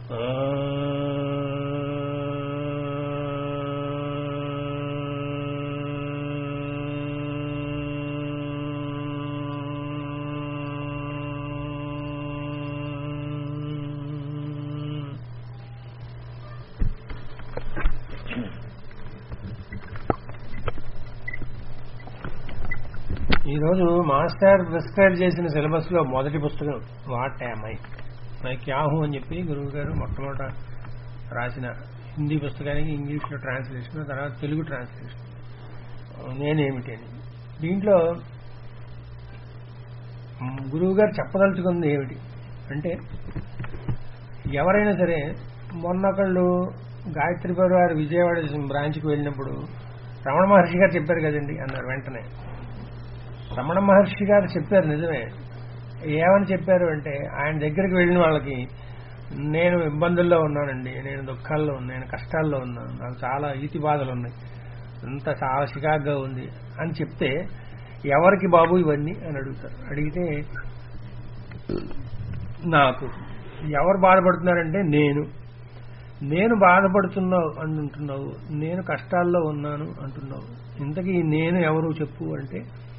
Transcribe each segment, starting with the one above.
ఈరోజు master prescribe చేసిన syllabus లో మొదటి పుస్తకం వాట్ ఐ మై క్యాహు అని చెప్పి గురువు గారు మొట్టమొదట రాసిన హిందీ పుస్తకానికి ఇంగ్లీష్ లో ట్రాన్స్లేషన్ తర్వాత తెలుగు ట్రాన్స్లేషన్ నేనేమిటి అని దీంట్లో గురువు గారు చెప్పదలుచుకుంది ఏమిటి అంటే ఎవరైనా సరే మొన్నొకళ్ళు గాయత్రి వారు విజయవాడ బ్రాంచ్కి వెళ్ళినప్పుడు రమణ మహర్షి గారు చెప్పారు కదండి అన్నారు వెంటనే రమణ మహర్షి గారు చెప్పారు నిజమే ఏమని చెప్పారు అంటే ఆయన దగ్గరికి వెళ్ళిన వాళ్ళకి నేను ఇబ్బందుల్లో ఉన్నానండి నేను దుఃఖాల్లో ఉన్నాను నేను కష్టాల్లో ఉన్నాను నాకు చాలా ఈతి బాధలు ఉన్నాయి అంతా చాలా చికాగ్గా ఉంది అని చెప్తే ఎవరికి బాబు ఇవన్నీ అని అడుగుతారు అడిగితే నాకు ఎవరు బాధపడుతున్నారంటే నేను నేను బాధపడుతున్నావు అని అంటున్నావు నేను కష్టాల్లో ఉన్నాను అంటున్నావు ఇంతకీ నేను ఎవరు చెప్పు అంటే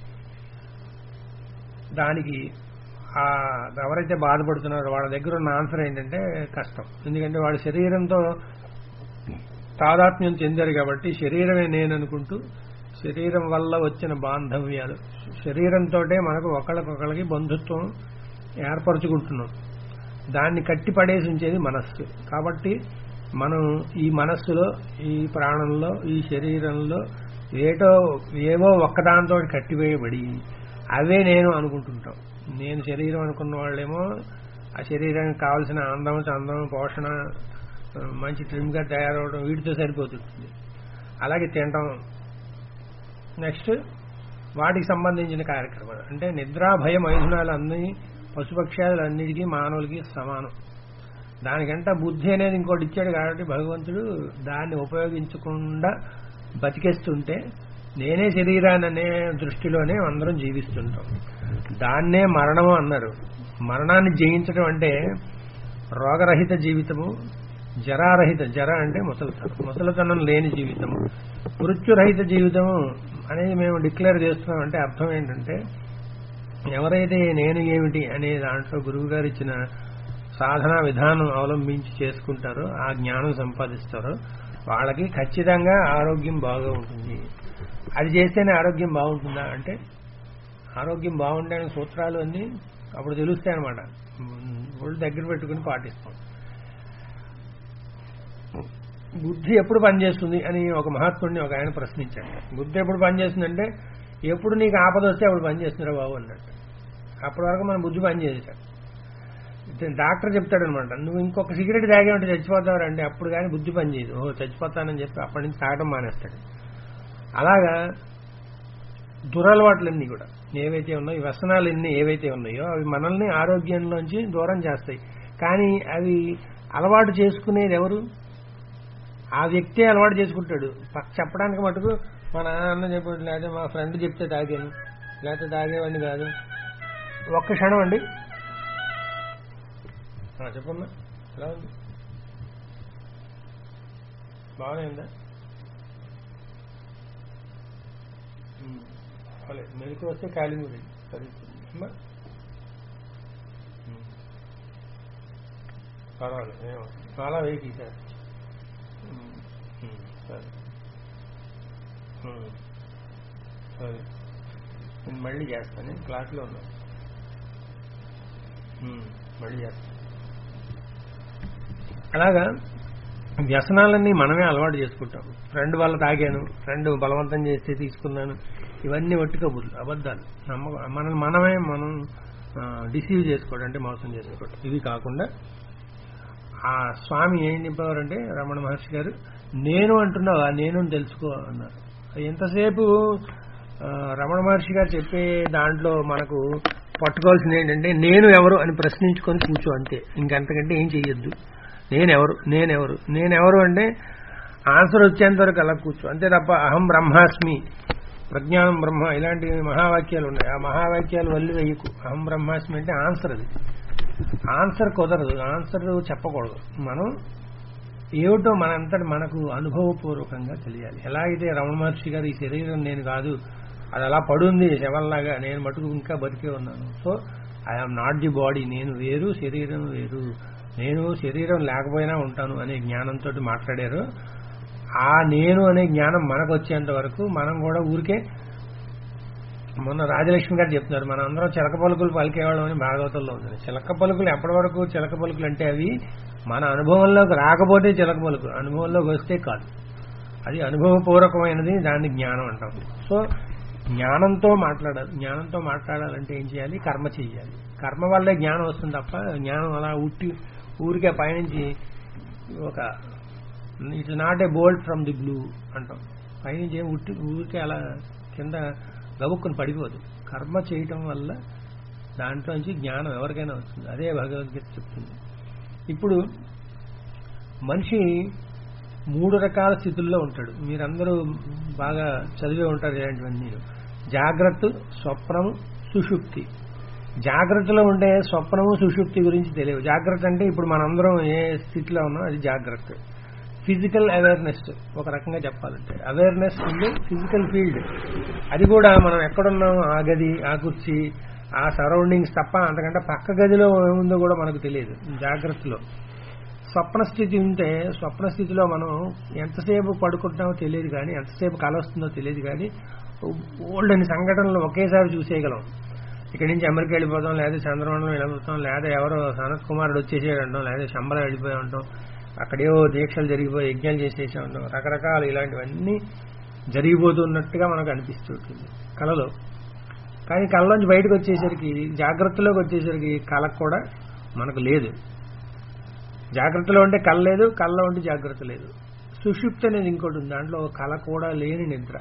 దానికి ఆ ఎవరైతే బాధపడుతున్నారో వాళ్ళ దగ్గర ఉన్న ఆన్సర్ ఏంటంటే కష్టం ఎందుకంటే వాడి శరీరంతో తాదాత్మ్యం చెందారు కాబట్టి శరీరమే నేను అనుకుంటూ శరీరం వల్ల వచ్చిన బాంధవ్యాలు శరీరంతో మనకు ఒకళ్ళకొకళ్ళకి బంధుత్వం ఏర్పరచుకుంటున్నాం దాన్ని కట్టి పడేసి ఉంచేది మనస్సు కాబట్టి మనం ఈ మనస్సులో ఈ ప్రాణంలో ఈ శరీరంలో ఏటో ఏవో ఒక్కదాంతో కట్టివేయబడి అవే నేను అనుకుంటుంటాం నేను శరీరం అనుకున్న వాళ్ళేమో ఆ శరీరానికి కావలసిన అందం చందం పోషణ మంచి ట్రిమ్గా తయారవడం వీటితో సరిపోతుంది అలాగే తినడం నెక్స్ట్ వాటికి సంబంధించిన కార్యక్రమాలు అంటే నిద్రా భయం మైథునాలు అన్ని పశుపక్ష్యాదులన్నిటికీ మానవులకి సమానం దానికంటే బుద్ధి అనేది ఇంకోటి ఇచ్చాడు కాబట్టి భగవంతుడు దాన్ని ఉపయోగించకుండా బతికేస్తుంటే నేనే శరీరాన్ని అనే దృష్టిలోనే అందరం జీవిస్తుంటాం దాన్నే మరణము అన్నారు మరణాన్ని జయించడం అంటే రోగరహిత జీవితము జరారహిత జర అంటే ముసలితనం ముసలితనం లేని జీవితము మృత్యురహిత జీవితము అనేది మేము డిక్లేర్ చేస్తున్నాం అంటే అర్థం ఏంటంటే ఎవరైతే నేను ఏమిటి అనే దాంట్లో గురువు గారు ఇచ్చిన సాధనా విధానం అవలంబించి చేసుకుంటారో ఆ జ్ఞానం సంపాదిస్తారో వాళ్ళకి ఖచ్చితంగా ఆరోగ్యం బాగా ఉంటుంది అది చేస్తేనే ఆరోగ్యం బాగుంటుందా అంటే ఆరోగ్యం బాగుండని సూత్రాలు అన్నీ అప్పుడు తెలుస్తాయి అనమాట ఒళ్ళు దగ్గర పెట్టుకుని పాటిస్తాం బుద్ధి ఎప్పుడు పనిచేస్తుంది అని ఒక మహాత్ముడిని ఒక ఆయన ప్రశ్నించాడు బుద్ధి ఎప్పుడు పనిచేస్తుందంటే ఎప్పుడు నీకు ఆపద వస్తే అప్పుడు పనిచేస్తుందిరా బాబు అన్నట్టు అప్పటి వరకు మన బుద్ధి పనిచేసాడు డాక్టర్ చెప్తాడనమాట నువ్వు ఇంకొక సిగరెట్ తాగేమంటే చచ్చిపోతావు అప్పుడు కానీ బుద్ధి పనిచేయదు ఓహో చచ్చిపోతానని చెప్పి అప్పటి నుంచి తాగడం మానేస్తాడు అలాగా దురలవాట్లన్నీ కూడా ఏవైతే ఉన్నాయో వ్యసనాలు ఎన్ని ఏవైతే ఉన్నాయో అవి మనల్ని ఆరోగ్యంలోంచి దూరం చేస్తాయి కానీ అవి అలవాటు చేసుకునేది ఎవరు ఆ వ్యక్తే అలవాటు చేసుకుంటాడు చెప్పడానికి మటుకు మా నాన్న చెప్పాడు లేదా మా ఫ్రెండ్ చెప్తే తాగాను లేకపోతే తాగేవాడిని కాదు ఒక్క క్షణం అండి చెప్పమ్మా ఎలా ఉంది బాగానే ఉందా మెలకు వస్తే ఖాళీ మీరు సరే అమ్మా పర్వాలేదు ఏమో చాలా వెయిట్ సార్ సరే సరే నేను మళ్ళీ చేస్తాను నేను క్లాస్లో ఉన్నాను మళ్ళీ చేస్తాను అలాగా వ్యసనాలన్నీ మనమే అలవాటు చేసుకుంటాం ఫ్రెండ్ వల్ల తాగాను ఫ్రెండ్ బలవంతం చేస్తే తీసుకున్నాను ఇవన్నీ ఒట్టి కబుర్లు అబద్ధాలు నమ్మకం మనం మనమే మనం డిసీవ్ చేసుకోవడం అంటే మోసం చేసుకోవడం ఇవి కాకుండా ఆ స్వామి ఏం చెప్పేవారంటే రమణ మహర్షి గారు నేను అంటున్నావా నేను తెలుసుకో అన్నారు ఎంతసేపు రమణ మహర్షి గారు చెప్పే దాంట్లో మనకు పట్టుకోవాల్సింది ఏంటంటే నేను ఎవరు అని ప్రశ్నించుకొని కూర్చో అంతే ఇంకంతకంటే ఏం చెయ్యొద్దు నేనెవరు నేనెవరు నేనెవరు అంటే ఆన్సర్ వచ్చేంత వరకు అలా కూర్చో అంతే తప్ప అహం బ్రహ్మాస్మి ప్రజ్ఞానం బ్రహ్మ ఇలాంటి మహావాక్యాలు ఉన్నాయి ఆ మహావాక్యాలు వల్లి వెయ్యకు అహం బ్రహ్మాస్మి అంటే ఆన్సర్ అది ఆన్సర్ కుదరదు ఆన్సర్ చెప్పకూడదు మనం ఏమిటో మనంతటి మనకు అనుభవపూర్వకంగా తెలియాలి ఎలా అయితే రమణ మహర్షి గారు ఈ శరీరం నేను కాదు అది అలా పడుంది శవంలాగా నేను మటుకు ఇంకా బతికే ఉన్నాను so I'm not the body నేను వేరు శరీరం వేరు నేను శరీరం లేకపోయినా ఉంటాను అనే జ్ఞానంతో మాట్లాడారు ఆ నేను అనే జ్ఞానం మనకు వచ్చేంత వరకు మనం కూడా ఊరికే మొన్న రాజలక్ష్మి గారు చెప్తున్నారు మనం అందరం చిలక పలుకులు పలికేవాళ్ళం అని భాగవతంలో ఉంది చిలక పలుకులు ఎప్పటి వరకు చిలక పలుకులు అంటే అవి మన అనుభవంలోకి రాకపోతే చిలక పలుకులు అనుభవంలోకి వస్తే కాదు అది అనుభవపూర్వకమైనది దాన్ని జ్ఞానం అంటాం సో జ్ఞానంతో మాట్లాడాలి జ్ఞానంతో మాట్లాడాలంటే ఏం చేయాలి కర్మ చేయాలి కర్మ వల్లే జ్ఞానం వస్తుంది తప్ప జ్ఞానం అలా ఉట్టి ఊరికే పైనుంచి ఒక it's not a bolt from the blue అంటాం పైనుంచి ఏం ఉట్టి ఊరికే అలా కింద గబుక్కుని పడిపోదు కర్మ చేయటం వల్ల దాంట్లోంచి జ్ఞానం ఎవరికైనా వస్తుంది అదే భగవద్గీత చెప్తుంది ఇప్పుడు మనిషి మూడు రకాల స్థితుల్లో ఉంటాడు మీరందరూ బాగా చదివే ఉంటారు ఇలాంటివన్నీ జాగ్రత్త స్వప్నము సుషుప్తి జాగ్రత్తలో ఉండే స్వప్నము సుషుప్తి గురించి తెలియదు జాగ్రత్త అంటే ఇప్పుడు మనందరం ఏ స్థితిలో ఉన్నాం అది జాగ్రత్త ఫిజికల్ అవేర్నెస్ ఒక రకంగా చెప్పాలంటే అవేర్నెస్ ఉంది ఫిజికల్ ఫీల్డ్ అది కూడా మనం ఎక్కడున్నాం ఆ గది ఆ కుర్చీ ఆ సరౌండింగ్స్ తప్ప అంతకంటే పక్క గదిలో ఏముందో కూడా మనకు తెలియదు జాగ్రత్తలో స్వప్న స్థితి ఉంటే స్వప్న స్థితిలో మనం ఎంతసేపు పడుకుంటామో తెలియదు కానీ ఎంతసేపు కల వస్తుందో తెలియదు కానీ ఓల్డ్ అని సంఘటనలు ఒకేసారి చూసేయగలం ఇక్కడి నుంచి అమెరికా వెళ్ళిపోతాం లేదా చంద్రమండలం వెళ్ళిపోతాం లేదా ఎవరో సనత్ కుమారుడు వచ్చేసేయడం అంటాం లేదా శంబల వెళ్ళిపోయి ఉంటాం అక్కడేవో దీక్షలు జరిగిపోయి యజ్ఞాలు చేసేసి ఉంటాం రకరకాలు ఇలాంటివన్నీ జరిగిపోతున్నట్టుగా మనకు అనిపిస్తుంటుంది కళలో కానీ కళ్ళలోంచి బయటకు వచ్చేసరికి జాగ్రత్తలోకి వచ్చేసరికి కళకు కూడా మనకు లేదు జాగ్రత్తలో ఉంటే కళ లేదు కళ్ళలో ఉంటే జాగ్రత్త లేదు సుషుప్తి అనేది ఇంకోటి ఉంది దాంట్లో కళ కూడా లేని నిద్ర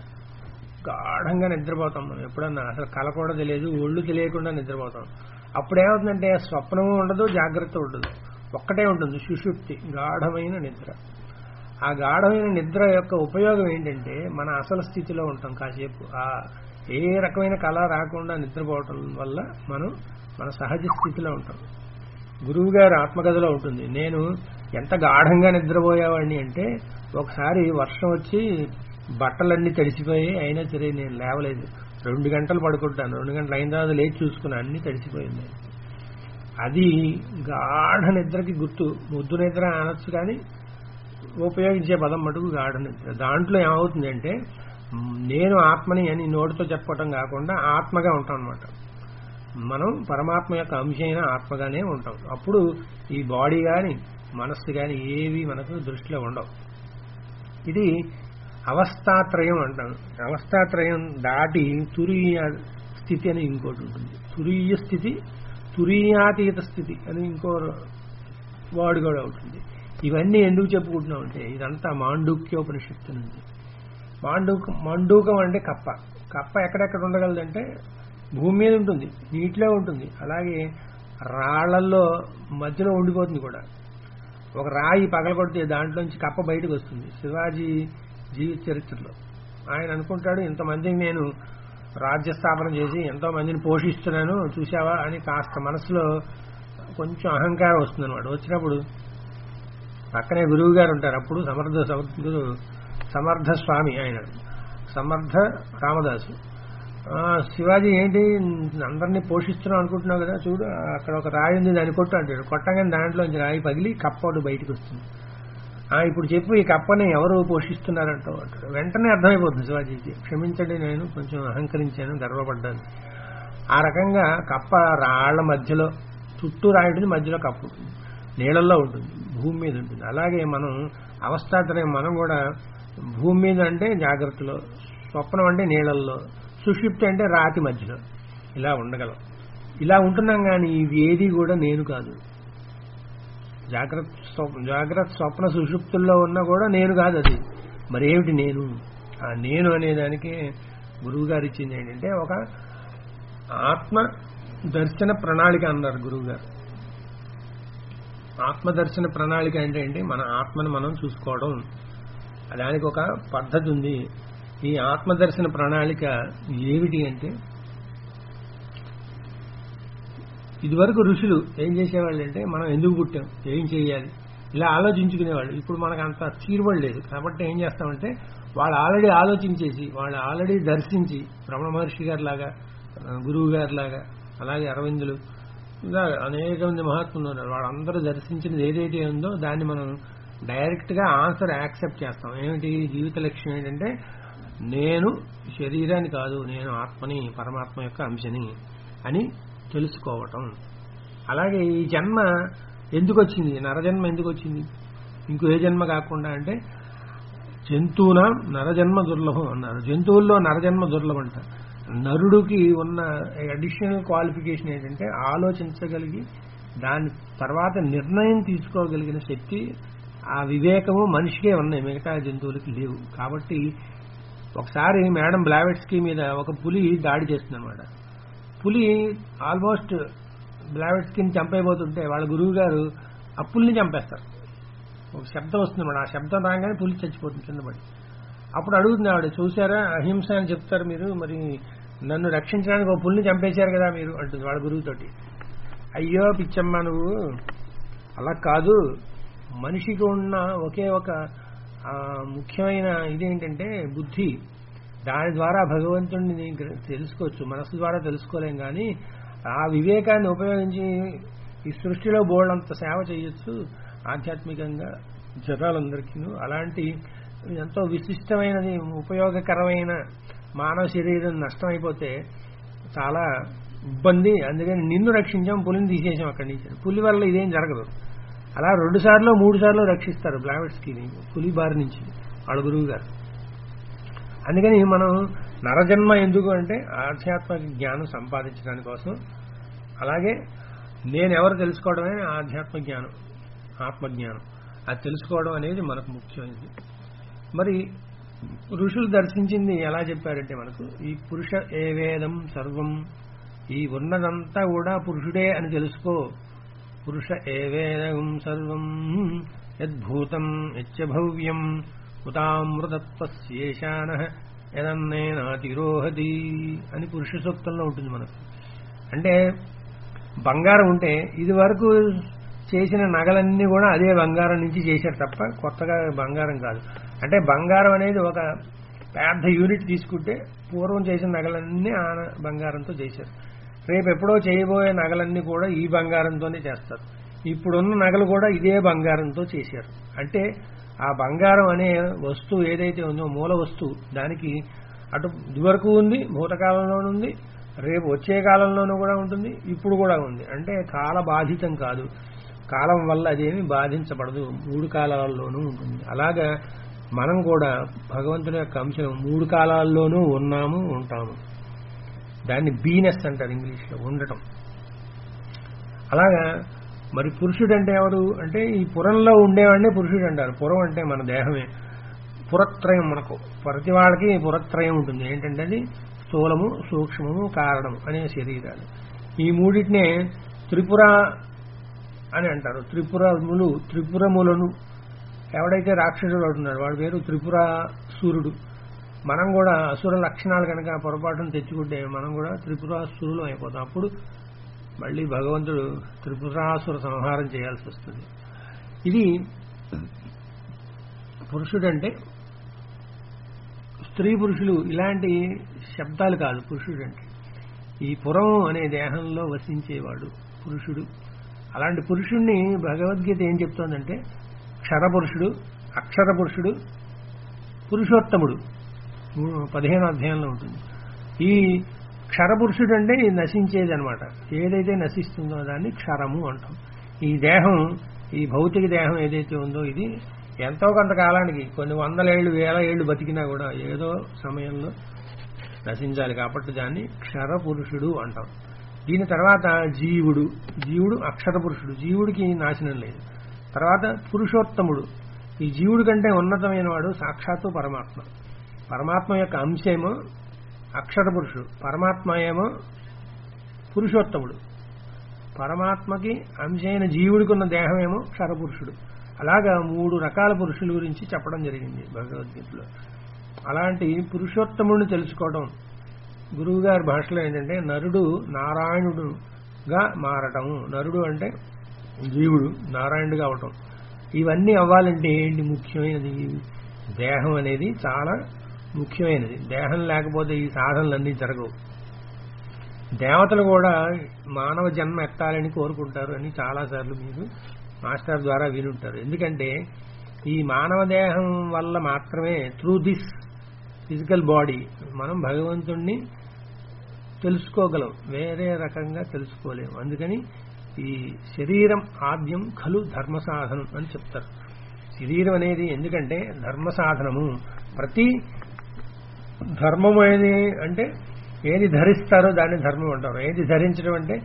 గాఢంగా నిద్రపోతాం మనం ఎప్పుడన్నా అసలు కళ కూడా తెలియదు ఒళ్ళు తెలియకుండా నిద్రపోతాం అప్పుడేమవుతుందంటే స్వప్నము ఉండదు జాగ్రత్త ఉండదు ఒక్కటే ఉంటుంది సుషుప్తి గాఢమైన నిద్ర ఆ గాఢమైన నిద్ర యొక్క ఉపయోగం ఏంటంటే మన అసలు స్థితిలో ఉంటాం కాసేపు ఆ ఏ రకమైన కళ రాకుండా నిద్రపోవటం వల్ల మనం మన సహజ స్థితిలో ఉంటాం గురువు గారు ఆత్మకథలో ఉంటుంది నేను ఎంత గాఢంగా నిద్రపోయేవాడిని అంటే ఒకసారి వర్షం వచ్చి బట్టలన్నీ తడిసిపోయి అయినా సరే నేను లేవలేదు రెండు గంటలు పడుకుంటాను రెండు గంటలు అయిన తర్వాత లేచి చూసుకున్నా అన్ని తడిసిపోయింది అది గాఢ నిద్రకి గుర్తు ముద్దు నిద్ర అనొచ్చు కానీ ఉపయోగించే పదం మటుకు గాఢ నిద్ర దాంట్లో ఏమవుతుందంటే నేను ఆత్మని అని నోటితో చెప్పటం కాకుండా ఆత్మగా ఉంటాం అనమాట మనం పరమాత్మ యొక్క అంశైన ఆత్మగానే ఉంటాం అప్పుడు ఈ బాడీ కానీ మనస్సు కానీ ఏవి మనకు దృష్టిలో ఉండవు ఇది అవస్థాత్రయం అంటాం అవస్థాత్రయం దాటి తురీయ స్థితి అని ఇంకోటి ఉంటుంది తురీయ స్థితి తురీయాతీత స్థితి అని ఇంకో వాడు కూడా ఉంటుంది ఇవన్నీ ఎందుకు చెప్పుకుంటున్నాం అంటే ఇదంతా మాండూక్యోపనిషత్తు నుంచి మాండూకం మాండూకం అంటే కప్ప కప్ప ఎక్కడెక్కడ ఉండగలదంటే భూమి మీద ఉంటుంది నీటిలో ఉంటుంది అలాగే రాళ్లలో మధ్యలో ఉండిపోతుంది కూడా ఒక రాయి పగలగొడితే దాంట్లోంచి కప్ప బయటకు వస్తుంది శివాజీ జీవిత చరిత్రలో ఆయన అనుకుంటాడు ఇంతమందిని నేను రాజ్య స్థాపన చేసి ఎంతో మందిని పోషిస్తున్నాను చూసావా అని కాస్త మనసులో కొంచెం అహంకారం వస్తుంది అనమాట వచ్చినప్పుడు పక్కనే గురువు గారు ఉంటారు అప్పుడు సమర్థ గురు సమర్థ స్వామి ఆయన సమర్థ రామదాసు శివాజీ ఏంటి అందరినీ పోషిస్తున్నాం అనుకుంటున్నావు కదా చూడు అక్కడ ఒక రాయి ఉంది దాన్ని కొట్టు అంటాడు కొట్టగానే దాంట్లోంచి రాయి పగిలి కప్పడు బయటకు వస్తుంది ఇప్పుడు చెప్పు ఈ కప్పని ఎవరు పోషిస్తున్నారంటావు అంటాడు వెంటనే అర్థమైపోతుంది శివాజీకి క్షమించండి నేను కొంచెం అహంకరించాను గర్వపడ్డాను ఆ రకంగా కప్ప రాళ్ల మధ్యలో చుట్టూ రాయి ఉంటుంది మధ్యలో కప్ప ఉంటుంది నీళ్ళల్లో ఉంటుంది భూమి మీద ఉంటుంది అలాగే మనం అవస్థాత్రయం మనం కూడా భూమి మీద అంటే జాగ్రత్తలో స్వప్నం అంటే నీళ్ళల్లో సుషిప్తి అంటే రాతి మధ్యలో ఇలా ఉండగలం ఇలా ఉంటున్నాం కానీ ఇవి ఏది కూడా నేను కాదు జాగ్రత్త జాగ్రత్త స్వప్న సుషుప్తుల్లో ఉన్నా కూడా నేను కాదు అది మరేమిటి నేను ఆ నేను అనేదానికి గురువు గారు ఇచ్చింది ఏంటంటే ఒక ఆత్మ దర్శన ప్రణాళిక అన్నారు గురువు గారు ఆత్మదర్శన ప్రణాళిక అంటే ఏంటి మన ఆత్మను మనం చూసుకోవడం దానికి ఒక పద్ధతి ఉంది ఈ ఆత్మదర్శన ప్రణాళిక ఏమిటి అంటే ఇదివరకు ఋషులు ఏం చేసేవాళ్ళు అంటే మనం ఎందుకు పుట్టాం ఏం చేయాలి ఇలా ఆలోచించుకునేవాళ్ళు ఇప్పుడు మనకు అంత తీరుబడి లేదు కాబట్టి ఏం చేస్తామంటే వాళ్ళు ఆల్రెడీ ఆలోచించేసి వాళ్ళు ఆల్రెడీ దర్శించి రమణ మహర్షి గారి లాగా గురువు గారి లాగా అలాగే అరవిందులు ఇలా అనేక మంది మహాత్ములు ఉన్నారు వాళ్ళందరూ దర్శించినది ఏదైతే ఉందో దాన్ని మనం డైరెక్ట్ గా ఆన్సర్ యాక్సెప్ట్ చేస్తాం ఏమిటి జీవిత లక్ష్యం ఏంటంటే నేను శరీరాన్ని కాదు నేను ఆత్మని పరమాత్మ యొక్క అంశని అని తెలుసుకోవటం అలాగే ఈ జన్మ ఎందుకు వచ్చింది నరజన్మ ఎందుకు వచ్చింది ఇంకో ఏ జన్మ కాకుండా అంటే జంతువున నరజన్మ దుర్లభం అన్నారు జంతువుల్లో నరజన్మ దుర్లభం అంట నరుడికి ఉన్న అడిషనల్ క్వాలిఫికేషన్ ఏంటంటే ఆలోచించగలిగి దాని తర్వాత నిర్ణయం తీసుకోగలిగిన శక్తి ఆ వివేకము మనిషికే ఉన్నాయి మిగతా జంతువులకి లేవు కాబట్టి ఒకసారి మేడం బ్లావెట్స్కి మీద ఒక పులి దాడి చేస్తుందన్నమాట పులి ఆల్మోస్ట్ బ్లావెట్స్కిని చంపైపోతుంటే వాళ్ళ గురువు గారు ఆ పులిని చంపేస్తారు ఒక శబ్దం వస్తుంది మేడం ఆ శబ్దం రాగానే పులి చచ్చిపోతుంది కింద పడి అప్పుడు అడుగుతుంది ఆవిడ చూసారా అహింస అని చెప్తారు మీరు మరి నన్ను రక్షించడానికి ఒక పుల్ని చంపేశారు కదా మీరు అంటుంది వాళ్ళ గురువుతోటి అయ్యో పిచ్చమ్మ నువ్వు అలా కాదు మనిషికి ఉన్న ఒకే ఒక ఆ, ముఖ్యమైన ఇదేంటంటే బుద్ధి దాని ద్వారా భగవంతుడిని గ్ర- తెలుసుకోవచ్చు మనసు ద్వారా తెలుసుకోలేం కానీ ఆ వివేకాన్ని ఉపయోగించి ఈ సృష్టిలో బోల్డంత సేవ చేయొచ్చు ఆధ్యాత్మికంగా జనాలందరికీ అలాంటి ఎంతో విశిష్టమైనది ఉపయోగకరమైన మానవ శరీరం నష్టమైపోతే చాలా ఇబ్బంది అందుకని నిన్ను రక్షించాం పులిని తీసేసాం అక్కడి నుంచి పులి వల్ల ఇదేం జరగదు అలా రెండు సార్లు మూడు సార్లు రక్షిస్తారు బ్లావెట్స్కి పులి బారి నుంచి వాళ్ళ గురువు గారు అందుకని మనం నరజన్మ ఎందుకు అంటే ఆధ్యాత్మిక జ్ఞానం సంపాదించడానికి కోసం అలాగే నేను ఎవరు తెలుసుకోవడమే ఆధ్యాత్మ జ్ఞానం ఆత్మజ్ఞానం అది తెలుసుకోవడం అనేది మనకు ముఖ్యమైనది మరి ఋషులు దర్శించింది ఎలా చెప్పారంటే మనకు ఈ పురుష ఏ వేదం సర్వం ఈ ఉన్నదంతా కూడా పురుషుడే అని తెలుసుకో పురుష ఏ వేదం సర్వం యద్భూతం యచ్చభవ్యం ఉతామృతత్వశేషాన యదన్నేనాతిరోహతి అని పురుష సూక్తంలో ఉంటుంది మనకు అంటే బంగారం ఉంటే ఇది వరకు చేసిన నగలన్నీ కూడా అదే బంగారం నుంచి చేశారు తప్ప కొత్తగా బంగారం కాదు అంటే బంగారం అనేది ఒక పెద్ద యూనిట్ తీసుకుంటే పూర్వం చేసిన నగలన్నీ ఆ బంగారంతో చేశారు రేపు ఎప్పుడో చేయబోయే నగలన్నీ కూడా ఈ బంగారంతోనే చేస్తారు ఇప్పుడున్న నగలు కూడా ఇదే బంగారంతో చేశారు అంటే ఆ బంగారం అనే వస్తువు ఏదైతే ఉందో మూల వస్తువు దానికి అటు ఇదివరకు ఉంది భూతకాలంలోనూ ఉంది రేపు వచ్చే కాలంలోనూ కూడా ఉంటుంది ఇప్పుడు కూడా ఉంది అంటే కాల బాధితం కాదు కాలం వల్ల అదేమి బాధించబడదు మూడు కాలాల్లోనూ ఉంటుంది అలాగా మనం కూడా భగవంతుని యొక్క అంశం మూడు కాలాల్లోనూ ఉన్నాము ఉంటాము దాన్ని బీనెస్ అంటారు ఇంగ్లీష్లో ఉండటం అలాగా మరి పురుషుడు అంటే ఎవరు అంటే ఈ పురంలో ఉండేవాడినే పురుషుడు అంటారు పురం అంటే మన దేహమే పురత్రయం మనకు ప్రతి వాళ్ళకి పురత్రయం ఉంటుంది ఏంటంటే అది స్థూలము సూక్ష్మము కారణము అనే శరీరాలు ఈ మూడింటినే త్రిపుర అని అంటారు త్రిపురములు త్రిపురములను ఎవడైతే రాక్షసుడు అవుతున్నాడు వాడి పేరు త్రిపుర సూర్యుడు మనం కూడా అసుర లక్షణాలు కనుక పొరపాటును తెచ్చుకుంటే మనం కూడా త్రిపురాసురులు అయిపోతాం అప్పుడు మళ్ళీ భగవంతుడు త్రిపురాసుర సంహారం చేయాల్సి వస్తుంది ఇది పురుషుడంటే స్త్రీ పురుషులు ఇలాంటి శబ్దాలు కాదు పురుషుడు అంటే ఈ పురం అనే దేహంలో వసించేవాడు పురుషుడు అలాంటి పురుషుణ్ణి భగవద్గీత ఏం చెప్తోందంటే క్షర పురుషుడు అక్షర పురుషుడు పురుషోత్తముడు మూ- పదిహేను అధ్యాయంలో ఉంటుంది ఈ క్షరపురుషుడు అంటే ఇది నశించేది అనమాట ఏదైతే నశిస్తుందో దాన్ని క్షరము అంటాం ఈ దేహం ఈ భౌతిక దేహం ఏదైతే ఉందో ఇది ఎంతో కొంత కాలానికి కొన్ని వందల ఏళ్ళు వేల ఏళ్ళు బతికినా కూడా ఏదో సమయంలో నశించాలి కాబట్టి దాన్ని క్షర పురుషుడు అంటాం దీని తర్వాత జీవుడు జీవుడు అక్షర పురుషుడు జీవుడికి నాశనం లేదు తర్వాత పురుషోత్తముడు ఈ జీవుడి కంటే ఉన్నతమైన వాడు సాక్షాత్తు పరమాత్మ పరమాత్మ యొక్క అంశేమో అక్షర పురుషుడు పరమాత్మ ఏమో పురుషోత్తముడు పరమాత్మకి అంశైన జీవుడికి ఉన్న దేహమేమో క్షరపురుషుడు అలాగా మూడు రకాల పురుషుల గురించి చెప్పడం జరిగింది భగవద్గీతలో అలాంటి పురుషోత్తముడిని తెలుసుకోవడం గురువు గారి భాషలో ఏంటంటే నరుడు నారాయణుడు గా మారటము నరుడు అంటే జీవుడు నారాయణుడిగా అవటం ఇవన్నీ అవ్వాలంటే ఏంటి ముఖ్యమైనది దేహం అనేది చాలా ముఖ్యమైనది దేహం లేకపోతే ఈ సాధనలన్నీ జరగవు దేవతలు కూడా మానవ జన్మ ఎత్తాలని కోరుకుంటారు అని చాలాసార్లు మీరు మాస్టర్ ద్వారా వినుంటారు ఎందుకంటే ఈ మానవ దేహం వల్ల మాత్రమే త్రూ దిస్ ఫిజికల్ బాడీ మనం భగవంతుణ్ణి తెలుసుకోగలం వేరే రకంగా తెలుసుకోలేము అందుకని ఈ శరీరం ఆద్యం ఖలు ధర్మ సాధనం అని చెప్తారు శరీరం అనేది ఎందుకంటే ధర్మ సాధనము ప్రతి ధర్మం ఏది అంటే ఏది ధరిస్తారో దాన్ని ధర్మం అంటారు ఏది ధరించడం అంటే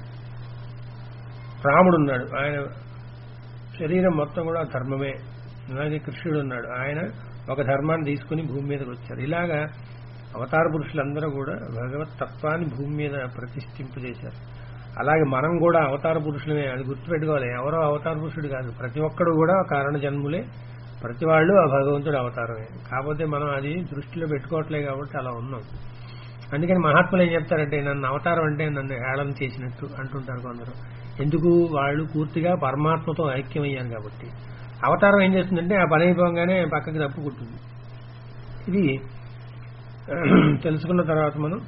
రాముడు ఉన్నాడు ఆయన శరీరం మొత్తం కూడా ధర్మమే అలాగే కృష్ణుడు ఉన్నాడు ఆయన ఒక ధర్మాన్ని తీసుకుని భూమి మీదకి వచ్చారు ఇలాగా అవతార పురుషులందరూ కూడా భగవత్ తత్వాన్ని భూమి మీద ప్రతిష్ఠింపజేశారు అలాగే మనం కూడా అవతార పురుషులమే అది గుర్తుపెట్టుకోవాలి ఎవరో అవతార పురుషుడు కాదు ప్రతి ఒక్కడు కూడా కారణ జన్ములే ప్రతి వాళ్ళు ఆ భగవంతుడు అవతారమే కాకపోతే మనం అది దృష్టిలో పెట్టుకోవట్లే కాబట్టి అలా ఉన్నాం అందుకని మహాత్ములు ఏం చెప్తారంటే నన్ను అవతారం అంటే నన్ను హేళన చేసినట్టు అంటుంటారు కొందరు ఎందుకు వాళ్ళు పూర్తిగా పరమాత్మతో ఐక్యమయ్యారు కాబట్టి అవతారం ఏం చేస్తుందంటే ఆ పని అయిపోగానే పక్కకి తప్పుకుంటుంది ఇది తెలుసుకున్న తర్వాత మనం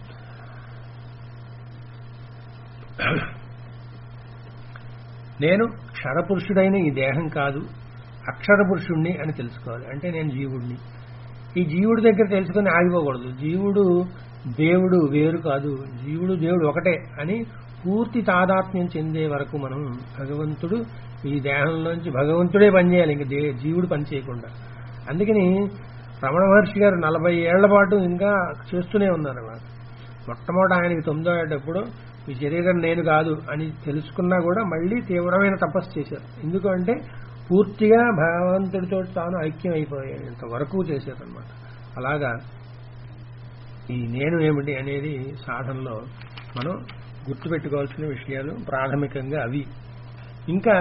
నేను క్షరపురుషుడైన ఈ దేహం కాదు అక్షర పురుషుణ్ణి అని తెలుసుకోవాలి అంటే నేను జీవుడిని ఈ జీవుడి దగ్గర తెలుసుకుని ఆగిపోకూడదు జీవుడు దేవుడు వేరు కాదు జీవుడు దేవుడు ఒకటే అని పూర్తి తాదాత్మ్యం చెందే వరకు మనం భగవంతుడు ఈ దేహంలోంచి భగవంతుడే పనిచేయాలి ఇంక దే- జీవుడు పని చేయకుండా అందుకని రమణ మహర్షి గారు నలభై ఏళ్ల పాటు ఇంకా చేస్తూనే ఉన్నారు అన్నమాట మొట్టమొదట ఆయనకి తొమ్మిదో ఏటప్పుడు ఈ శరీరం నేను కాదు అని తెలుసుకున్నా కూడా మళ్ళీ తీవ్రమైన తపస్సు చేశారు ఎందుకంటే పూర్తిగా భగవంతుడితో తాను ఐక్యం అయిపోయేంత వరకు చేశారనమాట అలాగా ఈ నేను ఏమిటి అనేది సాధనలో మనం గుర్తుపెట్టుకోవాల్సిన విషయాలు ప్రాథమికంగా అవి ఇంకా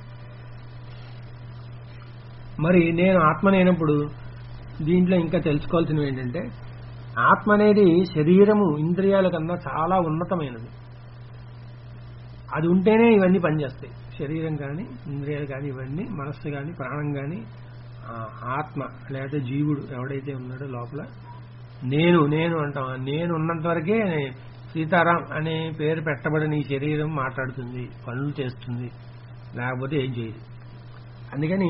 మరి నేను ఆత్మనైనప్పుడు దీంట్లో ఇంకా తెలుసుకోవాల్సినవి ఏంటంటే ఆత్మ అనేది శరీరము ఇంద్రియాల కన్నా చాలా ఉన్నతమైనది అది ఉంటేనే ఇవన్నీ పనిచేస్తాయి శరీరం కానీ ఇంద్రియాలు కానీ ఇవన్నీ మనస్సు కానీ ప్రాణం కానీ ఆ, ఆత్మ లేకపోతే జీవుడు ఎవడైతే ఉన్నాడో లోపల నేను నేను అంటాం ఆ నేను ఉన్నంత వరకే సీతారాం అనే పేరు పెట్టబడిన ఈ శరీరం మాట్లాడుతుంది పనులు చేస్తుంది లేకపోతే ఏం చేయదు అందుకని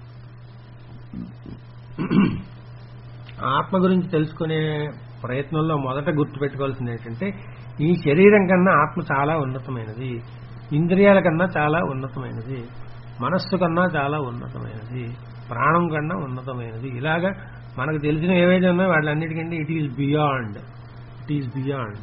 ఆత్మ గురించి తెలుసుకునే ప్రయత్నంలో మొదట గుర్తుపెట్టుకోవాల్సింది ఏంటంటే ఈ శరీరం కన్నా ఆత్మ చాలా ఉన్నతమైనది ఇంద్రియాల కన్నా చాలా ఉన్నతమైనది మనస్సు కన్నా చాలా ఉన్నతమైనది ప్రాణం కన్నా ఉన్నతమైనది ఇలాగా మనకు తెలిసిన ఏవైతే ఉన్నాయో వాటిలన్నిటికంటే it is beyond it is beyond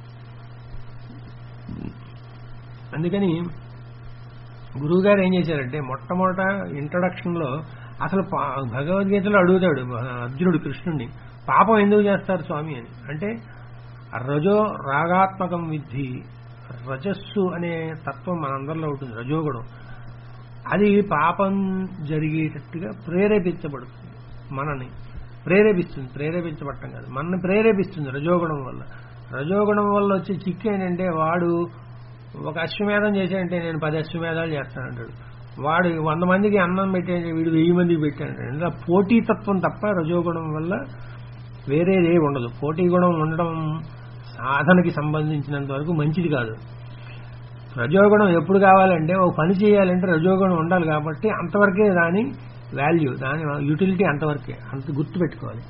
అందుకని గురువు గారు ఏం చేశారంటే మొట్టమొదట ఇంట్రడక్షన్ లో అసలు పా- భగవద్గీతలో అడుగుతాడు అర్జునుడు కృష్ణుడిని పాపం ఎందుకు చేస్తారు స్వామి అని అంటే రజో రాగాత్మకం విద్ధి రజస్సు అనే తత్వం మనందరిలో ఉంటుంది రజోగుణం అది పాపం జరిగేటట్టుగా ప్రేరేపించబడుతుంది మనని ప్రేరేపిస్తుంది ప్రేరేపించబడటం కాదు మనని ప్రేరేపిస్తుంది రజోగుణం వల్ల రజోగుణం వల్ల వచ్చే చిక్కు ఏంటంటే వాడు ఒక అశ్వమేధం చేశాడంటే నేను పది అశ్వమేధాలు చేస్తానంటాడు వాడు వంద మందికి అన్నం పెట్టాడు వీడు వెయ్యి మందికి పెట్టాడు ఇలా పోటీతత్వం తప్ప రజోగుణం వల్ల వేరేదే ఉండదు పోటీ గుణం ఉండడం సాధనకి సంబంధించినంత వరకు మంచిది కాదు రజోగుణం ఎప్పుడు కావాలంటే ఒక పని చేయాలంటే రజోగుణం ఉండాలి కాబట్టి అంతవరకే దాని వాల్యూ దాని యూటిలిటీ అంతవరకే అంత గుర్తుపెట్టుకోవాలి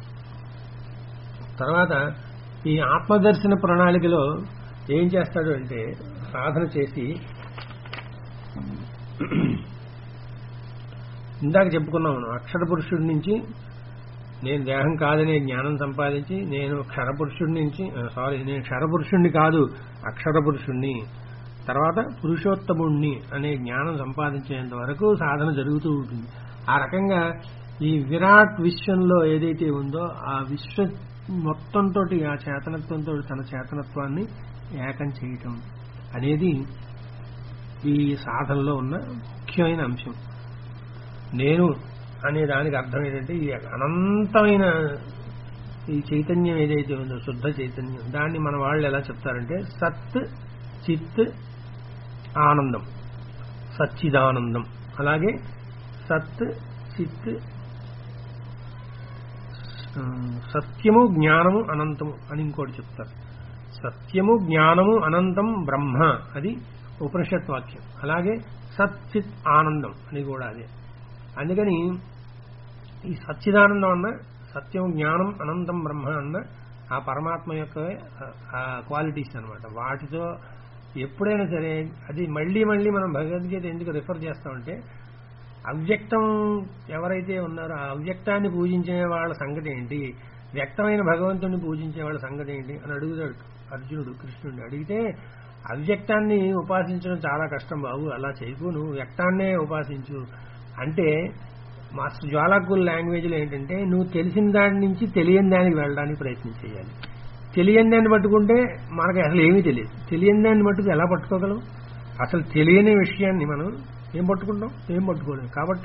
తర్వాత ఈ ఆత్మదర్శన ప్రణాళికలో ఏం చేస్తాడు అంటే సాధన చేసి ఇందాక చెప్పుకున్నాం మనం అక్షర పురుషుడి నుంచి నేను దేహం కాదనే జ్ఞానం సంపాదించి నేను క్షరపురుషుడి నుంచి సారీ నేను క్షరపురుషుణ్ణి కాదు అక్షర పురుషుణ్ణి తర్వాత పురుషోత్తముణ్ణి అనే జ్ఞానం సంపాదించేంత వరకు సాధన జరుగుతూ ఉంటుంది ఆ రకంగా ఈ విరాట్ విశ్వంలో ఏదైతే ఉందో ఆ విశ్వ మొత్తంతో ఆ చేతనత్వంతో తన చేతనత్వాన్ని ఏకం చేయటం అనేది ఈ సాధనలో ఉన్న ముఖ్యమైన అంశం నేను అనే దానికి అర్థం ఏంటంటే ఈ అనంతమైన ఈ చైతన్యం ఏదైతే ఉందో శుద్ధ చైతన్యం దాన్ని మన వాళ్ళు ఎలా చెప్తారంటే సత్ చిత్ ఆనందం సచ్చిదానందం అలాగే సత్ చిత్ ఆ, సత్యము జ్ఞానము అనంతము అని ఇంకోటి చెప్తారు సత్యము జ్ఞానము అనంతం బ్రహ్మ అది ఉపనిషత్ వాక్యం అలాగే సచ్చిత్ ఆనందం అని కూడా అదే అందుకని ఈ సచ్చిదానందం అన్న సత్యం జ్ఞానం అనంతం బ్రహ్మ అన్న ఆ పరమాత్మ యొక్క ఆ క్వాలిటీస్ అన్నమాట వాటితో ఎప్పుడైనా సరే అది మళ్ళీ మళ్ళీ మనం భగవద్గీత ఎందుకు రిఫర్ చేస్తామంటే అవ్యక్తం ఎవరైతే ఉన్నారో ఆ అవ్యక్తాన్ని పూజించే వాళ్ళ సంగతి ఏంటి వ్యక్తమైన భగవంతుడిని పూజించే వాళ్ళ సంగతి ఏంటి అని అడుగుతాడు అర్జునుడు కృష్ణుడిని అడిగితే అవ్యక్తాన్ని ఉపాసించడం చాలా కష్టం బాబు అలా చేయకు నువ్వు వ్యక్తాన్నే ఉపాసించు అంటే మాస్టర్ జ్వాలాకుల్ లాంగ్వేజ్లో ఏంటంటే నువ్వు తెలిసిన దాని నుంచి తెలియని దానికి వెళ్ళడానికి ప్రయత్నం చేయాలి తెలియని దాన్ని పట్టుకుంటే మనకు అసలు ఏమీ తెలియదు తెలియని దాన్ని మట్టుకు ఎలా పట్టుకోగలం అసలు తెలియని విషయాన్ని మనం ఏం పట్టుకుంటాం ఏం పట్టుకోలేం కాబట్టి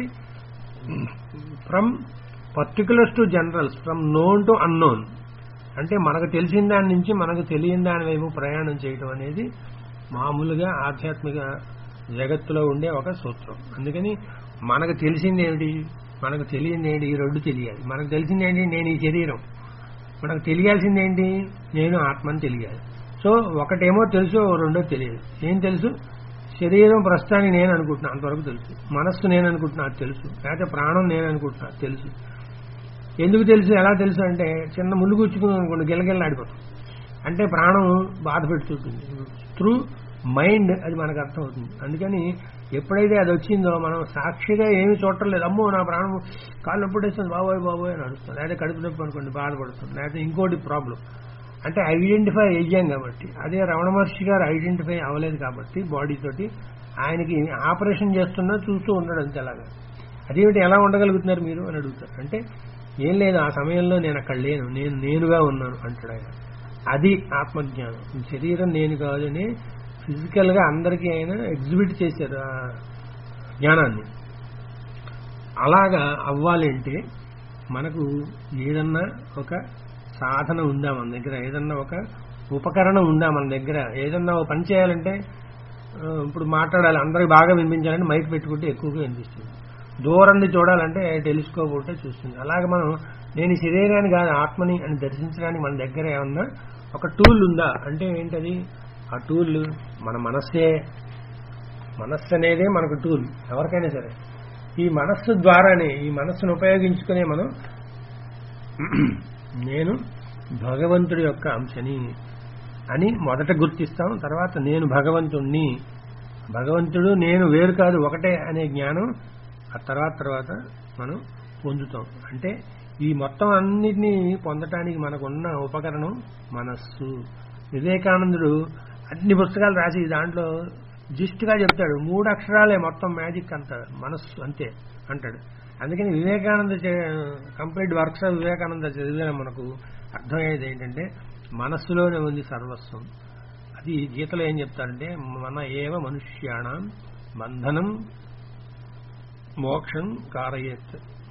from particulars to generals from known to unknown అంటే మనకు తెలిసిన దాని నుంచి మనకు తెలియని దాని వైపు ప్రయాణం చేయడం అనేది మామూలుగా ఆధ్యాత్మిక జగత్తులో ఉండే ఒక సూత్రం అందుకని మనకు తెలిసింది ఏమిటి మనకు తెలియంది ఏంటి ఈ రెండు తెలియాలి మనకు తెలిసింది ఏంటి నేను ఈ శరీరం మనకు తెలియాల్సింది ఏంటి నేను ఆత్మని తెలియాలి సో ఒకటేమో తెలుసు రెండో తెలియదు ఏం తెలుసు శరీరం ప్రస్తుతానికి నేను అనుకుంటున్నా అంతవరకు తెలుసు మనస్సు నేను అనుకుంటున్నా అది తెలుసు లేకపోతే ప్రాణం నేను అనుకుంటున్నా అది తెలుసు ఎందుకు తెలుసు ఎలా తెలుసు అంటే చిన్న ముళ్ళు గుచ్చుకుని అనుకోండి గిలగిల్ల ఆడిపోతాం అంటే ప్రాణం బాధ పెడుతుంటుంది త్రూ మైండ్ అది మనకు అర్థమవుతుంది అందుకని ఎప్పుడైతే అది వచ్చిందో మనం సాక్షిగా ఏమి చూడటం అమ్మో నా ప్రాణం కాళ్ళు నొప్పి వేస్తుంది బాబోయ్ బాబోయ్ అని అడుగుతాం లేదా కడుపు నొప్పి అనుకోండి బాధపడుతుంది లేకపోతే ఇంకోటి ప్రాబ్లం అంటే ఐడెంటిఫై అయ్యాం కాబట్టి అదే రమణ మహర్షి గారు ఐడెంటిఫై అవ్వలేదు కాబట్టి బాడీ తోటి ఆయనకి ఆపరేషన్ చేస్తున్నా చూస్తూ ఉన్నాడు అంతే అలాగా అదేమిటి ఎలా ఉండగలుగుతున్నారు మీరు అని అడుగుతారు అంటే ఏం లేదు ఆ సమయంలో నేను అక్కడ లేను నేను నేనుగా ఉన్నాను అంటాడు ఆయన అది ఆత్మజ్ఞానం ఈ శరీరం నేను కాదని ఫిజికల్ గా అందరికీ ఆయన ఎగ్జిబిట్ చేశారు ఆ జ్ఞానాన్ని అలాగా అవ్వాలంటే మనకు ఏదన్నా ఒక సాధన ఉందా మన దగ్గర ఏదన్నా ఒక ఉపకరణం ఉందా మన దగ్గర ఏదన్నా ఒక పని చేయాలంటే ఆ, ఇప్పుడు మాట్లాడాలి అందరికి బాగా వినిపించాలంటే మైక్ పెట్టుకుంటే ఎక్కువగా వినిపిస్తుంది దూరం నుండి చూడాలంటే టెలిస్కోప్ ఉంటే చూస్తుంది అలాగే మనం నేను ఈ శరీరాన్ని కాదు ఆత్మని అని దర్శించడానికి మన దగ్గర ఏమన్నా ఒక టూల్ ఉందా అంటే ఏంటది ఆ టూల్ మన మనస్సే మనస్సు అనేదే మనకు టూల్ ఎవరికైనా సరే ఈ మనస్సు ద్వారానే ఈ మనస్సును ఉపయోగించుకునే మనం నేను భగవంతుడి యొక్క అంశని అని మొదట గుర్తిస్తాం తర్వాత నేను భగవంతుణ్ణి భగవంతుడు నేను వేరు కాదు ఒకటే అనే జ్ఞానం ఆ తర్వాత తర్వాత మనం పొందుతాం అంటే ఈ మొత్తం అన్నిటినీ పొందటానికి మనకున్న ఉపకరణం మనస్సు వివేకానందుడు అన్ని పుస్తకాలు రాసి దాంట్లో జిస్ట్గా చెప్తాడు మూడు అక్షరాలే మొత్తం మ్యాజిక్ అంత మనస్సు అంతే అంటాడు అందుకని Vivekananda complete works of Vivekananda చదివిన మనకు అర్థమయ్యేది ఏంటంటే మనస్సులోనే ఉంది సర్వస్వం అది గీతలో ఏం చెప్తారంటే మన ఏవ మనుష్యాణం బంధనం మోక్షం కారయేత్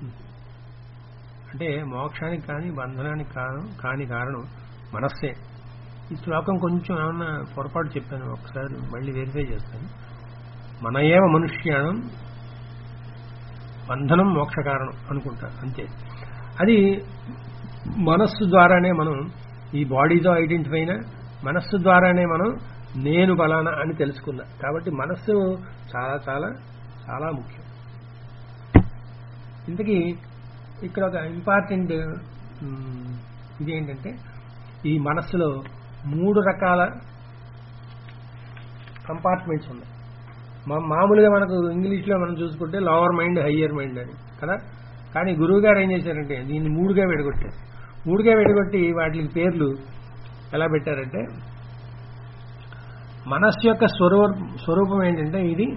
అంటే మోక్షానికి కానీ బంధనానికి కారణం కాని కారణం మనస్సే ఈ శ్లోకం కొంచెం ఏమన్నా పొరపాటు చెప్పాను ఒకసారి మళ్ళీ వెరిఫై చేస్తాను మన ఏవ మనుష్యాణం బంధనం మోక్ష కారణం అనుకుంటా అంతే అది మనస్సు ద్వారానే మనం ఈ బాడీతో ఐడెంటిఫై అయిన మనస్సు ద్వారానే మనం నేను బలానా అని తెలుసుకున్నా కాబట్టి మనస్సు చాలా చాలా చాలా ముఖ్యం ఇంతకీ ఇక్కడ ఒక ఇంపార్టెంట్ ఇది ఏంటంటే ఈ మనస్సులో మూడు రకాల కంపార్ట్మెంట్స్ ఉన్నాయి మా మామూలుగా మనకు ఇంగ్లీష్లో మనం చూసుకుంటే లోవర్ మైండ్ హయ్యర్ మైండ్ అని కదా కానీ గురువు గారు ఏం చేశారంటే దీన్ని మూడుగా విడగొట్టారు మూడుగా విడగొట్టి వాటికి పేర్లు ఎలా పెట్టారంటే మనస్సు యొక్క స్వరూ స్వరూపం ఏంటంటే ఇది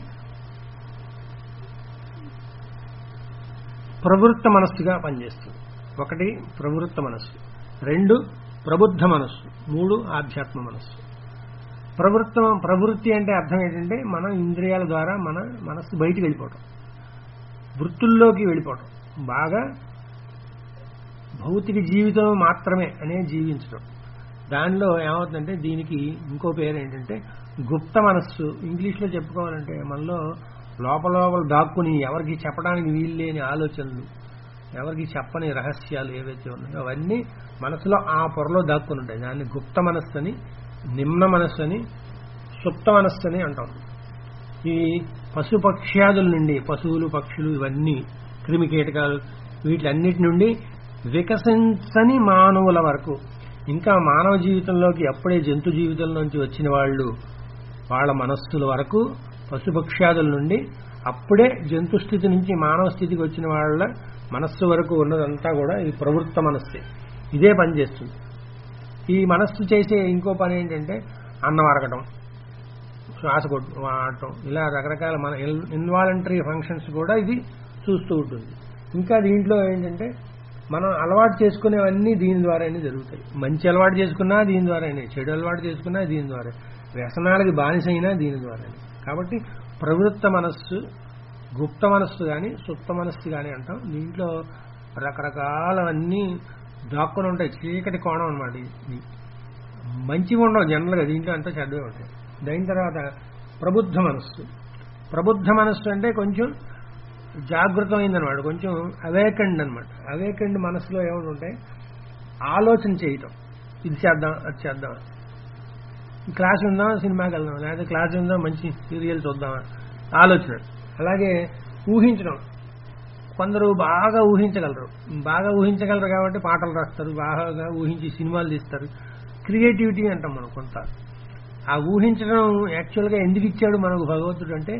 ప్రవృత్త మనస్సుగా పనిచేస్తుంది ఒకటి ప్రవృత్త మనస్సు రెండు ప్రబుద్ధ మనస్సు మూడు ఆధ్యాత్మ మనస్సు ప్రవృత్త ప్రవృత్తి అంటే అర్థం ఏంటంటే మన ఇంద్రియాల ద్వారా మన మనస్సు బయటికి వెళ్ళిపోవటం వృత్తుల్లోకి వెళ్ళిపోవటం బాగా భౌతిక జీవితం మాత్రమే అనే జీవించడం దానిలో ఏమవుతుందంటే దీనికి ఇంకో పేరు ఏంటంటే గుప్త మనస్సు ఇంగ్లీష్లో చెప్పుకోవాలంటే మనలో లోపల లోపల దాక్కుని ఎవరికి చెప్పడానికి వీలు లేని ఆలోచనలు ఎవరికి చెప్పని రహస్యాలు ఏవైతే ఉన్నాయో అవన్నీ మనసులో ఆ పొరలో దాక్కుని ఉంటాయి దాన్ని గుప్త మనస్సు అని నిమ్న మనస్సు అని సుప్త మనస్సు అని అంటాం ఈ పశు పక్ష్యాదుల నుండి పశువులు పక్షులు ఇవన్నీ క్రిమి కీటకాలు వీటిలన్నిటి నుండి వికసించని మానవుల వరకు ఇంకా మానవ జీవితంలోకి అప్పుడే జంతు జీవితం నుంచి వచ్చిన వాళ్ళు వాళ్ళ మనస్సుల వరకు పశుపక్ష్యాదుల నుండి అప్పుడే జంతు స్థితి నుంచి మానవ స్థితికి వచ్చిన వాళ్ళ మనస్సు వరకు ఉన్నదంతా కూడా ఇది ప్రవృత్త మనస్సే ఇదే పని చేస్తుంది ఈ మనస్సు చేసే ఇంకో పని ఏంటంటే అన్నం అరగటం శ్వాస కొట్టు వాడటం ఇలా రకరకాల మన ఇన్వాలంటరీ ఫంక్షన్స్ కూడా ఇది చూస్తూ ఉంటుంది ఇంకా దీంట్లో ఏంటంటే మనం అలవాటు చేసుకునేవన్నీ దీని ద్వారానే జరుగుతాయి మంచి అలవాటు చేసుకున్నా దీని ద్వారానే చెడు అలవాటు చేసుకున్నా దీని ద్వారా వ్యసనాలకి బానిసైనా దీని ద్వారానే కాబట్టి ప్రవృత్త మనస్సు గుప్త మనస్సు కానీ సుప్త మనస్సు కానీ అంటాం దీంట్లో రకరకాలవన్నీ దాక్కుని ఉంటాయి చీకటి కోణం అనమాట ఇది మంచిగా ఉండవు జనరల్గా దీంట్లో అంతా చెడ్డగా ఉంటాయి దాని తర్వాత ప్రబుద్ధ మనస్సు ప్రబుద్ధ మనస్సు అంటే కొంచెం జాగృతమైందనమాట కొంచెం అవేకండ్ అనమాట అవేకండ్ మనసులో ఏమైనా ఉంటాయి ఆలోచన చేయటం ఇది చేద్దాం అది చేద్దాం క్లాస్ ఉందాం సినిమాకి వెళ్దాం లేదా క్లాస్ ఉందాం మంచి సీరియల్ చూద్దామా ఆలోచన అలాగే ఊహించడం కొందరు బాగా ఊహించగలరు బాగా ఊహించగలరు కాబట్టి పాటలు రాస్తారు బాగా ఊహించి సినిమాలు తీస్తారు క్రియేటివిటీ అంటాం మనం కొంత ఆ ఊహించడం యాక్చువల్గా ఎందుకు ఇచ్చాడు మనకు భగవంతుడు అంటే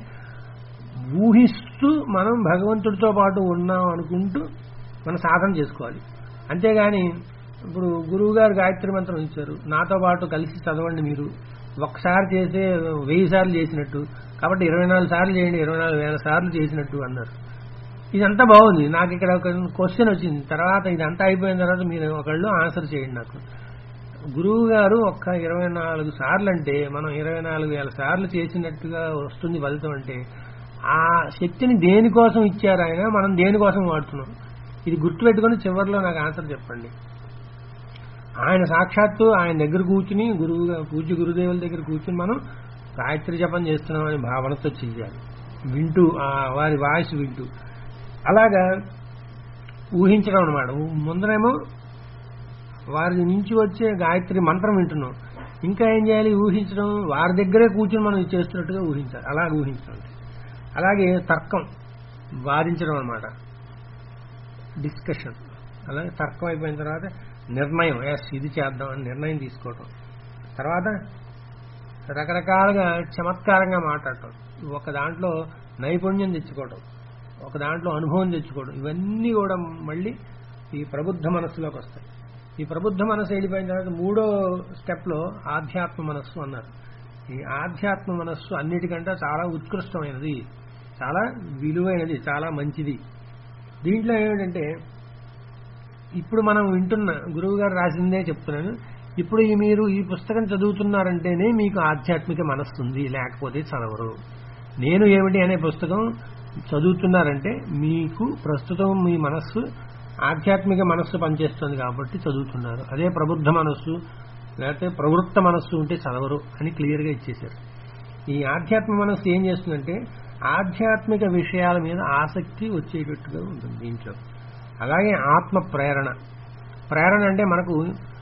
ఊహిస్తూ మనం భగవంతుడితో పాటు ఉన్నాం అనుకుంటూ మనం సాధన చేసుకోవాలి అంతేగాని ఇప్పుడు గురువు గారు గాయత్రి మంత్రం ఇచ్చారు నాతో పాటు కలిసి చదవండి మీరు ఒక్కసారి చేస్తే వెయ్యి సార్లు చేసినట్టు కాబట్టి ఇరవై నాలుగు సార్లు చేయండి ఇరవై నాలుగు వేల సార్లు చేసినట్టు అన్నారు ఇదంతా బాగుంది నాకు ఇక్కడ ఒక క్వశ్చన్ వచ్చింది తర్వాత ఇదంతా అయిపోయిన తర్వాత మీరు ఒకళ్ళు ఆన్సర్ చేయండి నాకు గురువు గారు ఒక్క ఇరవై నాలుగు సార్లు అంటే మనం ఇరవై నాలుగు వేల సార్లు చేసినట్టుగా వస్తుంది ఫలితం అంటే ఆ శక్తిని దేనికోసం ఇచ్చారు ఆయన మనం దేనికోసం వాడుతున్నాం ఇది గుర్తుపెట్టుకుని చివరిలో నాకు ఆన్సర్ చెప్పండి ఆయన సాక్షాత్తు ఆయన దగ్గర కూర్చుని గురువు పూజ్య గురుదేవుల దగ్గర కూర్చుని మనం గాయత్రి జపం చేస్తున్నామని భావనతో చెయ్యాలి వింటూ ఆ వారి వాయిస్ వింటూ అలాగా ఊహించడం అనమాట ముందరేమో వారి నుంచి వచ్చే గాయత్రి మంత్రం వింటున్నాం ఇంకా ఏం చేయాలి ఊహించడం వారి దగ్గరే కూర్చుని మనం ఇది చేస్తున్నట్టుగా ఊహించాలి అలాగే ఊహించడం అలాగే తర్కం వాదించడం అనమాట డిస్కషన్ అలాగే తర్కం అయిపోయిన తర్వాత నిర్ణయం ఎస్ ఇది చేద్దాం అని నిర్ణయం తీసుకోవటం తర్వాత రకరకాలుగా చమత్కారంగా మాట్లాడటం ఒక దాంట్లో నైపుణ్యం తెచ్చుకోవడం ఒక దాంట్లో అనుభవం తెచ్చుకోవడం ఇవన్నీ కూడా మళ్ళీ ఈ ప్రబుద్ధ మనస్సులోకి వస్తాయి ఈ ప్రబుద్ధ మనస్సు వెళ్ళిపోయిన తర్వాత మూడో స్టెప్లో ఆధ్యాత్మ మనస్సు అన్నారు ఈ ఆధ్యాత్మ మనస్సు అన్నిటికంటే చాలా ఉత్కృష్టమైనది చాలా విలువైనది చాలా మంచిది దీంట్లో ఏమిటంటే ఇప్పుడు మనం వింటున్న గురువు గారు రాసిందే చెప్తున్నాను ఇప్పుడు ఈ మీరు ఈ పుస్తకం చదువుతున్నారంటేనే మీకు ఆధ్యాత్మిక మనస్సు ఉంది లేకపోతే చదవరు నేను ఏమిటి అనే పుస్తకం చదువుతున్నారంటే మీకు ప్రస్తుతం మీ మనస్సు ఆధ్యాత్మిక మనస్సు పనిచేస్తుంది కాబట్టి చదువుతున్నారు అదే ప్రబుద్ధ మనస్సు లేకపోతే ప్రవృత్త మనస్సు ఉంటే చదవరు అని క్లియర్గా ఇచ్చేశారు ఈ ఆధ్యాత్మిక మనస్సు ఏం చేస్తుందంటే ఆధ్యాత్మిక విషయాల మీద ఆసక్తి వచ్చేటట్టుగా ఉంటుంది దీంట్లో అలాగే ఆత్మ ప్రేరణ ప్రేరణ అంటే మనకు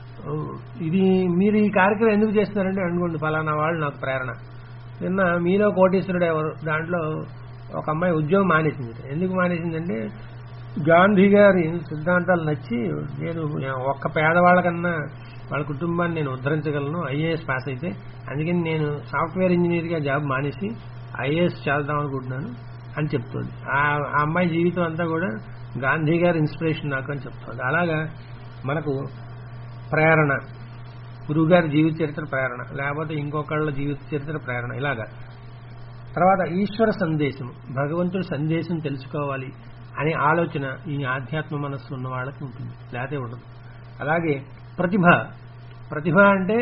ఇది మీరు ఈ కార్యక్రమం ఎందుకు చేస్తున్నారంటే అనుకోండి ఫలానా వాళ్ళు నాకు ప్రేరణ నిన్న మీలో కోటీశ్వరుడు ఎవరు దాంట్లో ఒక అమ్మాయి ఉద్యోగం మానేసింది ఎందుకు మానేసిందంటే గాంధీ గారి సిద్ధాంతాలు నచ్చి నేను ఒక్క పేదవాళ్ళకన్నా వాళ్ళ కుటుంబాన్ని నేను ఉద్ధరించగలను ఐఏఎస్ పాస్ అయితే అందుకని నేను సాఫ్ట్వేర్ ఇంజనీర్గా జాబ్ మానేసి ఐఏఎస్ చేద్దాం అనుకుంటున్నాను అని చెప్తుంది ఆ అమ్మాయి జీవితం అంతా కూడా గాంధీ గారి ఇన్స్పిరేషన్ నాకు అని చెప్తుంది అలాగా మనకు ప్రేరణ గురువుగారి జీవిత చరిత్ర ప్రేరణ లేకపోతే ఇంకొకళ్ళ జీవిత చరిత్ర ప్రేరణ ఇలాగా తర్వాత ఈశ్వర సందేశం భగవంతుడి సందేశం తెలుసుకోవాలి అనే ఆలోచన ఈ ఆధ్యాత్మ మనస్సు ఉన్న వాళ్ళకి ఉంటుంది లేకపోతే ఉండదు అలాగే ప్రతిభ ప్రతిభ అంటే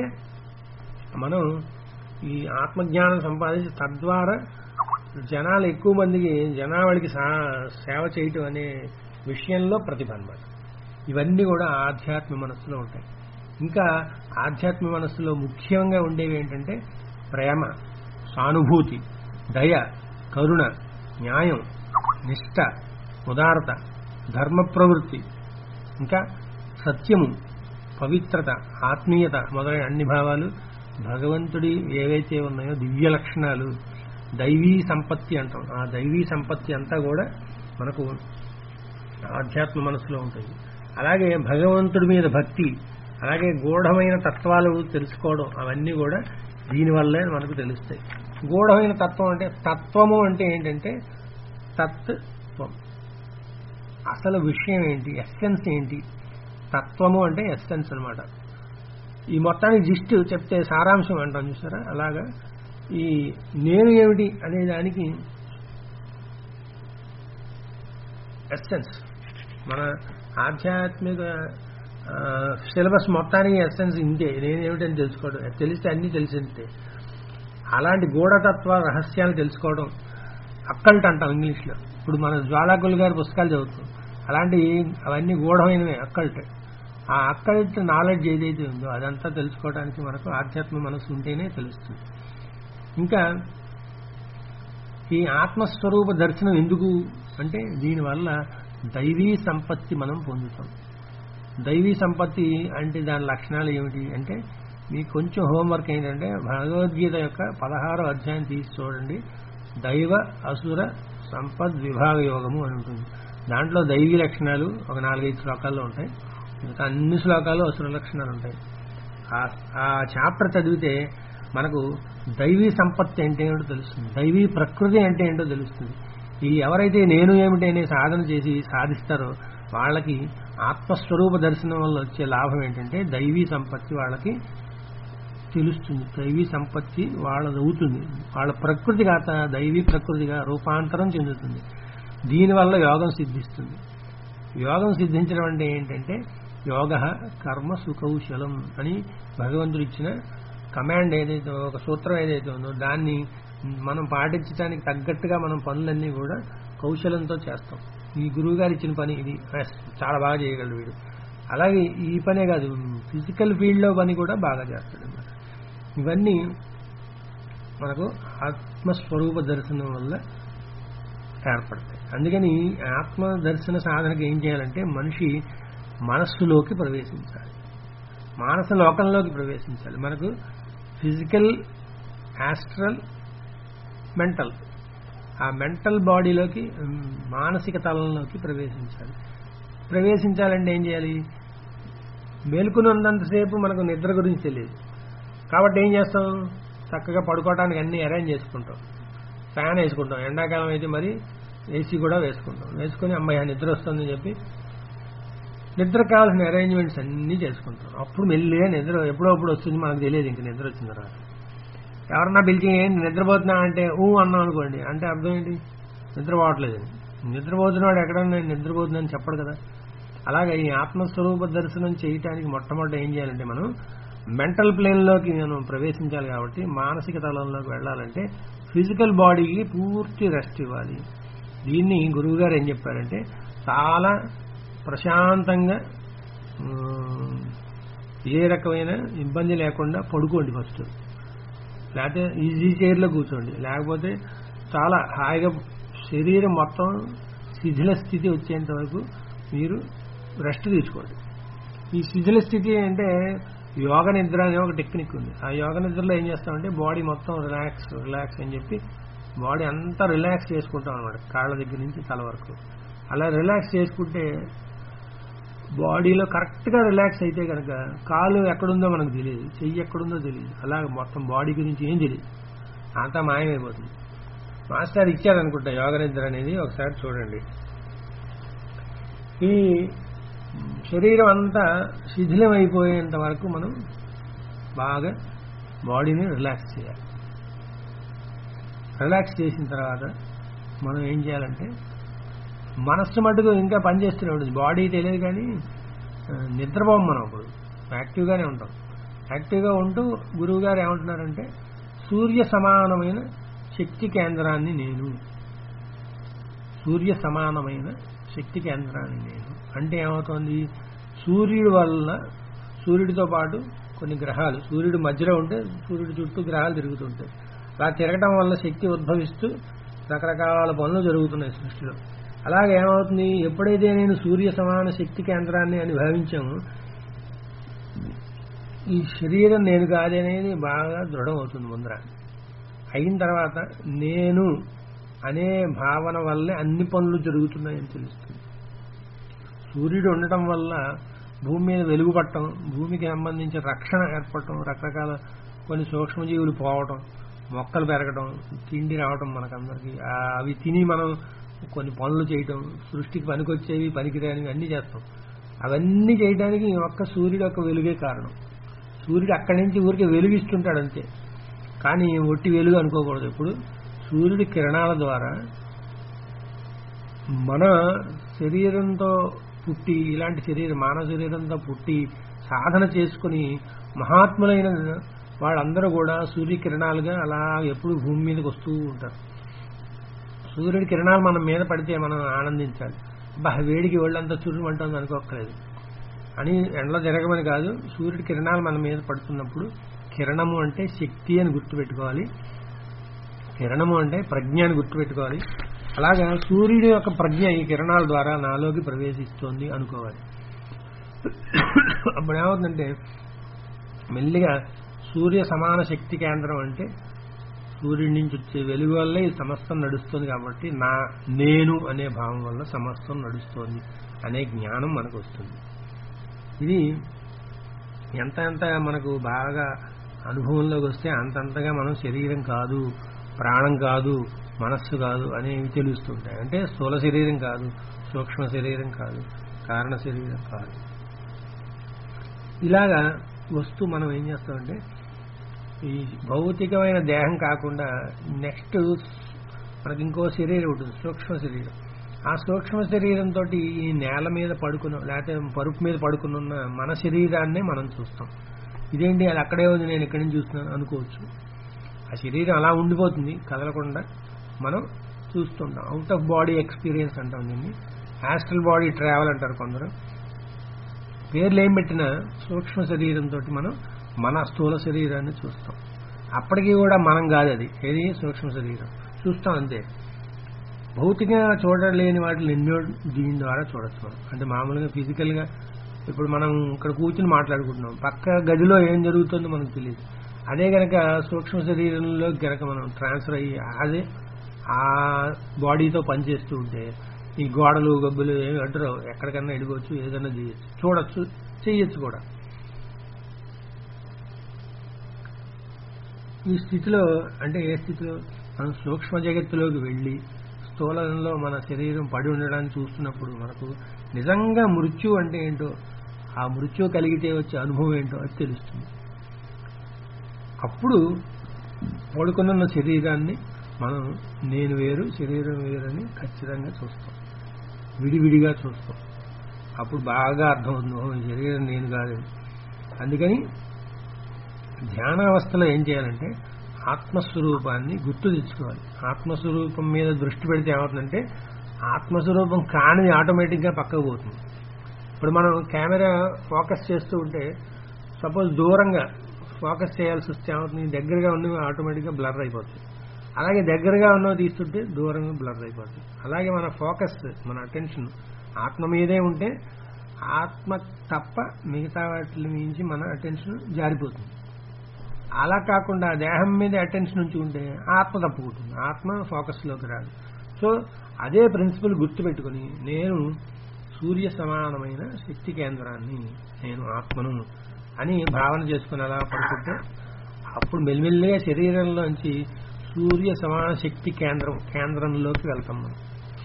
మనం ఈ ఆత్మజ్ఞానం సంపాదించి తద్వారా జనాలు ఎక్కువ మందికి జనావళికి సేవ చేయటం అనే విషయంలో ప్రతిభ అనమాట ఇవన్నీ కూడా ఆధ్యాత్మ మనస్సులో ఉంటాయి ఇంకా ఆధ్యాత్మ మనస్సులో ముఖ్యంగా ఉండేవి ఏంటంటే ప్రేమ సానుభూతి దయ కరుణ న్యాయం నిష్ట ఉదారత ధర్మ ప్రవృత్తి ఇంకా సత్యము పవిత్రత ఆత్మీయత మొదలైన అన్ని భావాలు భగవంతుడి ఏవైతే ఉన్నాయో దివ్య లక్షణాలు దైవీ సంపత్తి అంటాం ఆ దైవీ సంపత్తి అంతా కూడా మనకు ఆధ్యాత్మ మనసులో ఉంటుంది అలాగే భగవంతుడి మీద భక్తి అలాగే గూఢమైన తత్వాలు తెలుసుకోవడం అవన్నీ కూడా దీనివల్లే మనకు తెలుస్తాయి గూఢమైన తత్వం అంటే తత్వము అంటే ఏంటంటే తత్వం అసలు విషయం ఏంటి ఎస్సెన్స్ ఏంటి తత్వము అంటే ఎస్సెన్స్ అనమాట ఈ మొత్తానికి జిస్ట్ చెప్తే సారాంశం అంటాం చూసారా అలాగా ఈ నేను ఏమిటి అనే దానికి ఎస్సెన్స్ మన ఆధ్యాత్మిక సిలబస్ మొత్తానికి ఎస్సెన్స్ ఇంతే నేనేమిటని తెలుసుకోవడం తెలిస్తే అన్నీ తెలిసింటే అలాంటి గూఢతత్వ రహస్యాలు తెలుసుకోవడం అక్కల్ట్ అంటాం ఇంగ్లీష్లో ఇప్పుడు మన జ్వాలాకులు గారి పుస్తకాలు చదువుతాం అలాంటి అవన్నీ గూఢమైనవే అక్కల్ట్ ఆ అక్కల్ట్ నాలెడ్జ్ ఏదైతే ఉందో అదంతా తెలుసుకోవడానికి మనకు ఆధ్యాత్మ మనసు ఉంటేనే తెలుస్తుంది ఇంకా ఈ ఆత్మస్వరూప దర్శనం ఎందుకు అంటే దీనివల్ల దైవీ సంపత్తి మనం పొందుతాం దైవీ సంపత్తి అంటే దాని లక్షణాలు ఏమిటి అంటే మీకు కొంచెం హోంవర్క్ ఏంటంటే భగవద్గీత యొక్క పదహారో అధ్యాయం తీసి చూడండి దైవ అసుర సంపద్ విభాగ యోగము అని ఉంటుంది దాంట్లో దైవీ లక్షణాలు ఒక నాలుగైదు శ్లోకాల్లో ఉంటాయి ఇంకా అన్ని శ్లోకాలు అసుర లక్షణాలు ఉంటాయి ఆ చాప్టర్ చదివితే మనకు దైవీ సంపత్తి అంటే ఏంటో తెలుస్తుంది దైవీ ప్రకృతి అంటే ఏంటో తెలుస్తుంది ఈ ఎవరైతే నేను ఏమిటి అనే సాధన చేసి సాధిస్తారో వాళ్ళకి ఆత్మస్వరూప దర్శనం వల్ల వచ్చే లాభం ఏంటంటే దైవీ సంపత్తి వాళ్ళకి తెలుస్తుంది దైవీ సంపత్తి వాళ్ళది అవుతుంది వాళ్ళ ప్రకృతి కాత దైవీ ప్రకృతిగా రూపాంతరం చెందుతుంది దీనివల్ల యోగం సిద్ధిస్తుంది యోగం సిద్ధించడం అంటే ఏంటంటే యోగ కర్మ సుకౌశలం అని భగవంతుడు ఇచ్చిన కమాండ్ ఏదైతే ఒక సూత్రం ఏదైతే ఉందో దాన్ని మనం పాటించడానికి తగ్గట్టుగా మనం పనులన్నీ కూడా కౌశలంతో చేస్తాం ఈ గురువు గారు ఇచ్చిన పని ఇది చాలా బాగా చేయగలడు వీడు అలాగే ఈ పనే కాదు ఫిజికల్ ఫీల్డ్లో పని కూడా బాగా చేస్తాడు అన్నమాట ఇవన్నీ మనకు ఆత్మస్వరూప దర్శనం వల్ల ఏర్పడతాయి అందుకని ఆత్మ దర్శన సాధనకు ఏం చేయాలంటే మనిషి మనస్సులోకి ప్రవేశించాలి మానస లోకంలోకి ప్రవేశించాలి మనకు ఫిజికల్ యాస్ట్రల్ మెంటల్ ఆ మెంటల్ బాడీలోకి మానసిక తలంలోకి ప్రవేశించాలి ప్రవేశించాలంటే ఏం చేయాలి మేలుకున్నంతసేపు మనకు నిద్ర గురించి తెలియదు కాబట్టి ఏం చేస్తాం చక్కగా పడుకోవడానికి అన్ని అరేంజ్ చేసుకుంటాం ఫ్యాన్ వేసుకుంటాం ఎండాకాలం అయితే మరి ఏసీ కూడా వేసుకుంటాం వేసుకుని అమ్మాయి నిద్ర వస్తుందని చెప్పి నిద్ర కావాల్సిన అరేంజ్మెంట్స్ అన్నీ చేసుకుంటాం అప్పుడు మెల్లిగా నిద్ర ఎప్పుడప్పుడు వస్తుంది మనకు తెలియదు ఇంక నిద్ర వచ్చిన తర్వాత ఎవరన్నా పిలిచి ఏంటి నిద్రపోతున్నా అంటే ఊ అన్నాం అనుకోండి అంటే అర్థం ఏంటి నిద్రపోవట్లేదని నిద్రపోతున్నాడు ఎక్కడన్నా నేను నిద్రపోతున్నాను చెప్పడు కదా అలాగే ఈ ఆత్మస్వరూప దర్శనం చేయటానికి మొట్టమొదటి ఏం చేయాలంటే మనం మెంటల్ ప్లేన్లోకి మనం ప్రవేశించాలి కాబట్టి మానసిక తలంలోకి వెళ్ళాలంటే ఫిజికల్ బాడీకి పూర్తి రెస్ట్ ఇవ్వాలి దీన్ని గురువు గారు ఏం చెప్పారంటే చాలా ప్రశాంతంగా ఏ రకమైన ఇబ్బంది లేకుండా పడుకోండి ఫస్ట్ లేకపోతే ఈజీ చైర్లో కూర్చోండి లేకపోతే చాలా హాయిగా శరీరం మొత్తం శిథిల స్థితి వచ్చేంత వరకు మీరు రెస్ట్ తీసుకోండి ఈ శిథిల స్థితి అంటే యోగ నిద్ర అనే ఒక టెక్నిక్ ఉంది ఆ యోగ నిద్రలో ఏం చేస్తామంటే బాడీ మొత్తం రిలాక్స్ రిలాక్స్ అని చెప్పి బాడీ అంతా రిలాక్స్ చేసుకుంటాం అనమాట కాళ్ళ దగ్గర నుంచి తల వరకు అలా రిలాక్స్ చేసుకుంటే బాడీలో కరెక్ట్గా రిలాక్స్ అయితే కనుక కాలు ఎక్కడుందో మనకు తెలియదు చెయ్యి ఎక్కడుందో తెలియదు అలాగే మొత్తం బాడీ గురించి ఏం తెలియదు అంతా మాయమైపోతుంది మాస్టర్ ఇచ్చారనుకుంటా యోగ నిద్ర అనేది ఒకసారి చూడండి ఈ శరీరం అంతా శిథిలం అయిపోయేంత వరకు మనం బాగా బాడీని రిలాక్స్ చేయాలి రిలాక్స్ చేసిన తర్వాత మనం ఏం చేయాలంటే మనస్సు మటుకు ఇంకా పనిచేస్తూనే ఉంటుంది బాడీ తెలియదు కానీ నిద్రపోం మనం అప్పుడు యాక్టివ్గానే ఉంటాం యాక్టివ్గా ఉంటూ గురువు గారు ఏమంటున్నారంటే సూర్య సమానమైన శక్తి కేంద్రాన్ని నేను సూర్య సమానమైన శక్తి కేంద్రాన్ని నేను అంటే ఏమవుతోంది సూర్యుడి వల్ల సూర్యుడితో పాటు కొన్ని గ్రహాలు సూర్యుడు మధ్యలో ఉంటే సూర్యుడి చుట్టూ గ్రహాలు తిరుగుతుంటాయి అలా తిరగటం వల్ల శక్తి ఉద్భవిస్తూ రకరకాల పనులు జరుగుతున్నాయి సృష్టిలో అలాగే ఏమవుతుంది ఎప్పుడైతే నేను సూర్య సమాన శక్తి కేంద్రాన్ని అని భావించామో ఈ శరీరం నేను కాదనేది బాగా దృఢం అవుతుంది ముందర అయిన తర్వాత నేను అనే భావన వల్లే అన్ని పనులు జరుగుతున్నాయని తెలుస్తుంది సూర్యుడు ఉండటం వల్ల భూమి మీద వెలుగు పట్టడం భూమికి సంబంధించిన రక్షణ ఏర్పడటం రకరకాల కొన్ని సూక్ష్మజీవులు పోవటం మొక్కలు పెరగడం తిండి రావటం మనకందరికి ఆ, అవి తిని మనం కొన్ని పనులు చేయటం సృష్టికి పనికొచ్చేవి పనికిరానివి అన్నీ చేస్తాం అవన్నీ చేయడానికి ఈ ఒక్క సూర్యుడు యొక్క వెలుగే కారణం సూర్యుడు అక్కడి నుంచి ఊరికి వెలుగిస్తుంటాడు అంతే కానీ ఒట్టి వెలుగు అనుకోకూడదు ఇప్పుడు సూర్యుడి కిరణాల ద్వారా మన శరీరంతో పుట్టి ఇలాంటి శరీరం మానవ శరీరంతో పుట్టి సాధన చేసుకుని మహాత్ములైన వాళ్ళందరూ కూడా సూర్యకిరణాలుగా అలా ఎప్పుడు భూమి మీదకి వస్తూ ఉంటారు సూర్యుడి కిరణాలు మన మీద పడితే మనం ఆనందించాలి బా వేడికి ఒళ్ళంతా చురుమంటుంది అనుకోక్కలేదు అని ఎండలో తిరగమని కాదు సూర్యుడి కిరణాలు మన మీద పడుతున్నప్పుడు కిరణము అంటే శక్తి అని గుర్తుపెట్టుకోవాలి కిరణము అంటే ప్రజ్ఞ అని గుర్తుపెట్టుకోవాలి అలాగా సూర్యుడి యొక్క ప్రజ్ఞ ఈ కిరణాల ద్వారా నాలోకి ప్రవేశిస్తోంది అనుకోవాలి అప్పుడు ఏమవుతుందంటే మెల్లిగా సూర్య సమాన శక్తి కేంద్రం అంటే సూర్యుడి నుంచి వచ్చే వెలుగు వల్ల ఈ సమస్తం నడుస్తుంది కాబట్టి నా నేను అనే భావం వల్ల సమస్తం నడుస్తోంది అనే జ్ఞానం మనకు వస్తుంది ఇది ఎంత ఎంత మనకు బాగా అనుభవంలోకి వస్తే అంతంతగా మనం శరీరం కాదు ప్రాణం కాదు మనస్సు కాదు అనేవి తెలుస్తుంటాయి అంటే స్థూల శరీరం కాదు సూక్ష్మ శరీరం కాదు కారణ శరీరం కాదు ఇలాగా వస్తూ మనం ఏం చేస్తామంటే ఈ భౌతికమైన దేహం కాకుండా నెక్స్ట్ మనకి ఇంకో శరీరం ఉంటుంది సూక్ష్మ శరీరం ఆ సూక్ష్మ శరీరంతో ఈ నేల మీద పడుకున్న లేకపోతే పరుపు మీద పడుకుని ఉన్న మన శరీరాన్నే మనం చూస్తాం ఇదేంటి అది అక్కడే ఉంది నేను ఇక్కడి నుంచి చూస్తున్నాను అనుకోవచ్చు ఆ శరీరం అలా ఉండిపోతుంది కదలకుండా మనం చూస్తుంటాం అవుట్ ఆఫ్ బాడీ ఎక్స్పీరియన్స్ అంటాం దీన్ని యాస్ట్రల్ బాడీ ట్రావెల్ అంటారు కొందరు పేర్లు ఏం పెట్టినా సూక్ష్మ శరీరంతో మనం మన స్థూల శరీరాన్ని చూస్తాం అప్పటికి కూడా మనం కాదు అది ఏది సూక్ష్మ శరీరం చూస్తాం అంతే భౌతికంగా చూడలేని వాటిని ఎన్నో దీని ద్వారా చూడొచ్చు మనం అంటే మామూలుగా ఫిజికల్గా ఇప్పుడు మనం ఇక్కడ కూర్చుని మాట్లాడుకుంటున్నాం పక్క గదిలో ఏం జరుగుతుందో మనకు తెలియదు అదే గనక సూక్ష్మ శరీరంలో గనక మనం ట్రాన్స్ఫర్ అయ్యి అదే ఆ బాడీతో పనిచేస్తూ ఉంటే ఈ గోడలు గబ్బులు ఏమి అంటారు ఎక్కడికన్నా ఎడగవచ్చు ఏదైనా చేయొచ్చు చూడొచ్చు చెయ్యొచ్చు కూడా ఈ స్థితిలో అంటే ఏ స్థితిలో మనం సూక్ష్మ జగత్తులోకి వెళ్ళి స్థూలంలో మన శరీరం పడి ఉండడాన్ని చూస్తున్నప్పుడు మనకు నిజంగా మృత్యు అంటే ఏంటో ఆ మృత్యు కలిగితే వచ్చే అనుభవం ఏంటో అది తెలుస్తుంది అప్పుడు పడుకున్న శరీరాన్ని మనం నేను వేరు శరీరం వేరని ఖచ్చితంగా చూస్తాం విడివిడిగా చూస్తాం అప్పుడు బాగా అర్థమవుతుంది ఓహో ఈ శరీరం నేను కాదని అందుకని ధ్యానావస్థలో ఏం చేయాలంటే ఆత్మస్వరూపాన్ని గుర్తు తెచ్చుకోవాలి ఆత్మస్వరూపం మీద దృష్టి పెడితే ఏమవుతుందంటే ఆత్మస్వరూపం కానిది ఆటోమేటిక్గా పక్కకు పోతుంది ఇప్పుడు మనం కెమెరా ఫోకస్ చేస్తూ ఉంటే సపోజ్ దూరంగా ఫోకస్ చేయాల్సి వస్తే ఏమవుతుంది దగ్గరగా ఉన్నవి ఆటోమేటిక్గా బ్లర్ అయిపోతుంది అలాగే దగ్గరగా ఉన్నవి తీస్తుంటే దూరంగా బ్లర్ అయిపోతుంది అలాగే మన ఫోకస్ మన అటెన్షన్ ఆత్మ మీదే ఉంటే ఆత్మ తప్ప మిగతా వాటి మించి మన అటెన్షన్ జారిపోతుంది అలా కాకుండా దేహం మీద అటెన్షన్ ఉంచి ఉంటే ఆత్మ తప్పుకుంటుంది ఆత్మ ఫోకస్లోకి రాదు సో అదే ప్రిన్సిపల్ గుర్తుపెట్టుకుని నేను సూర్య సమానమైన శక్తి కేంద్రాన్ని నేను ఆత్మను అని భావన చేసుకుని అలా పడుకుంటే అప్పుడు మెల్లిమెల్లిగా శరీరంలోంచి సూర్య సమాన శక్తి కేంద్రం కేంద్రంలోకి వెళ్తాం మనం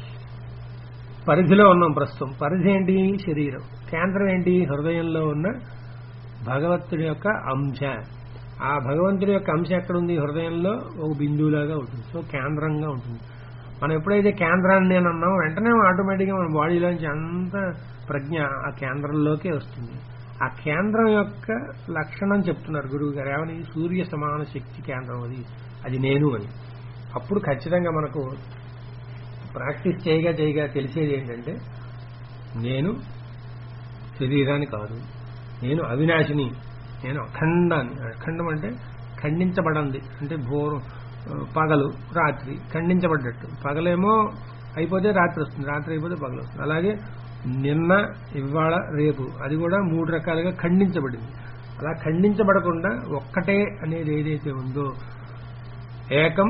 పరిధిలో ఉన్నాం ప్రస్తుతం పరిధి ఏంటి శరీరం కేంద్రం ఏంటి హృదయంలో ఉన్న భగవంతుడి యొక్క అంశ ఆ భగవంతుడి యొక్క అంశ ఎక్కడుంది హృదయంలో ఒక బిందువులాగా ఉంటుంది సో కేంద్రంగా ఉంటుంది మనం ఎప్పుడైతే కేంద్రాన్ని నేను అన్నామో వెంటనే ఆటోమేటిక్గా మన బాడీలోంచి అంత ప్రజ్ఞ ఆ కేంద్రంలోకే వస్తుంది ఆ కేంద్రం యొక్క లక్షణం చెప్తున్నారు గురువు గారు ఏమని సూర్య సమాన శక్తి కేంద్రం అది అది నేను అని అప్పుడు ఖచ్చితంగా మనకు ప్రాక్టీస్ చేయగా చేయగా తెలిసేది ఏంటంటే నేను శరీరాన్ని కాదు నేను అవినాశిని నేను అఖండాన్ని అఖండం అంటే ఖండించబడంది అంటే భోరు పగలు రాత్రి ఖండించబడ్డట్టు పగలేమో అయిపోతే రాత్రి వస్తుంది రాత్రి అయిపోతే పగలు వస్తుంది అలాగే నిన్న ఇవాళ రేపు అది కూడా మూడు రకాలుగా ఖండించబడింది అలా ఖండించబడకుండా ఒక్కటే అనేది ఏదైతే ఉందో ఏకం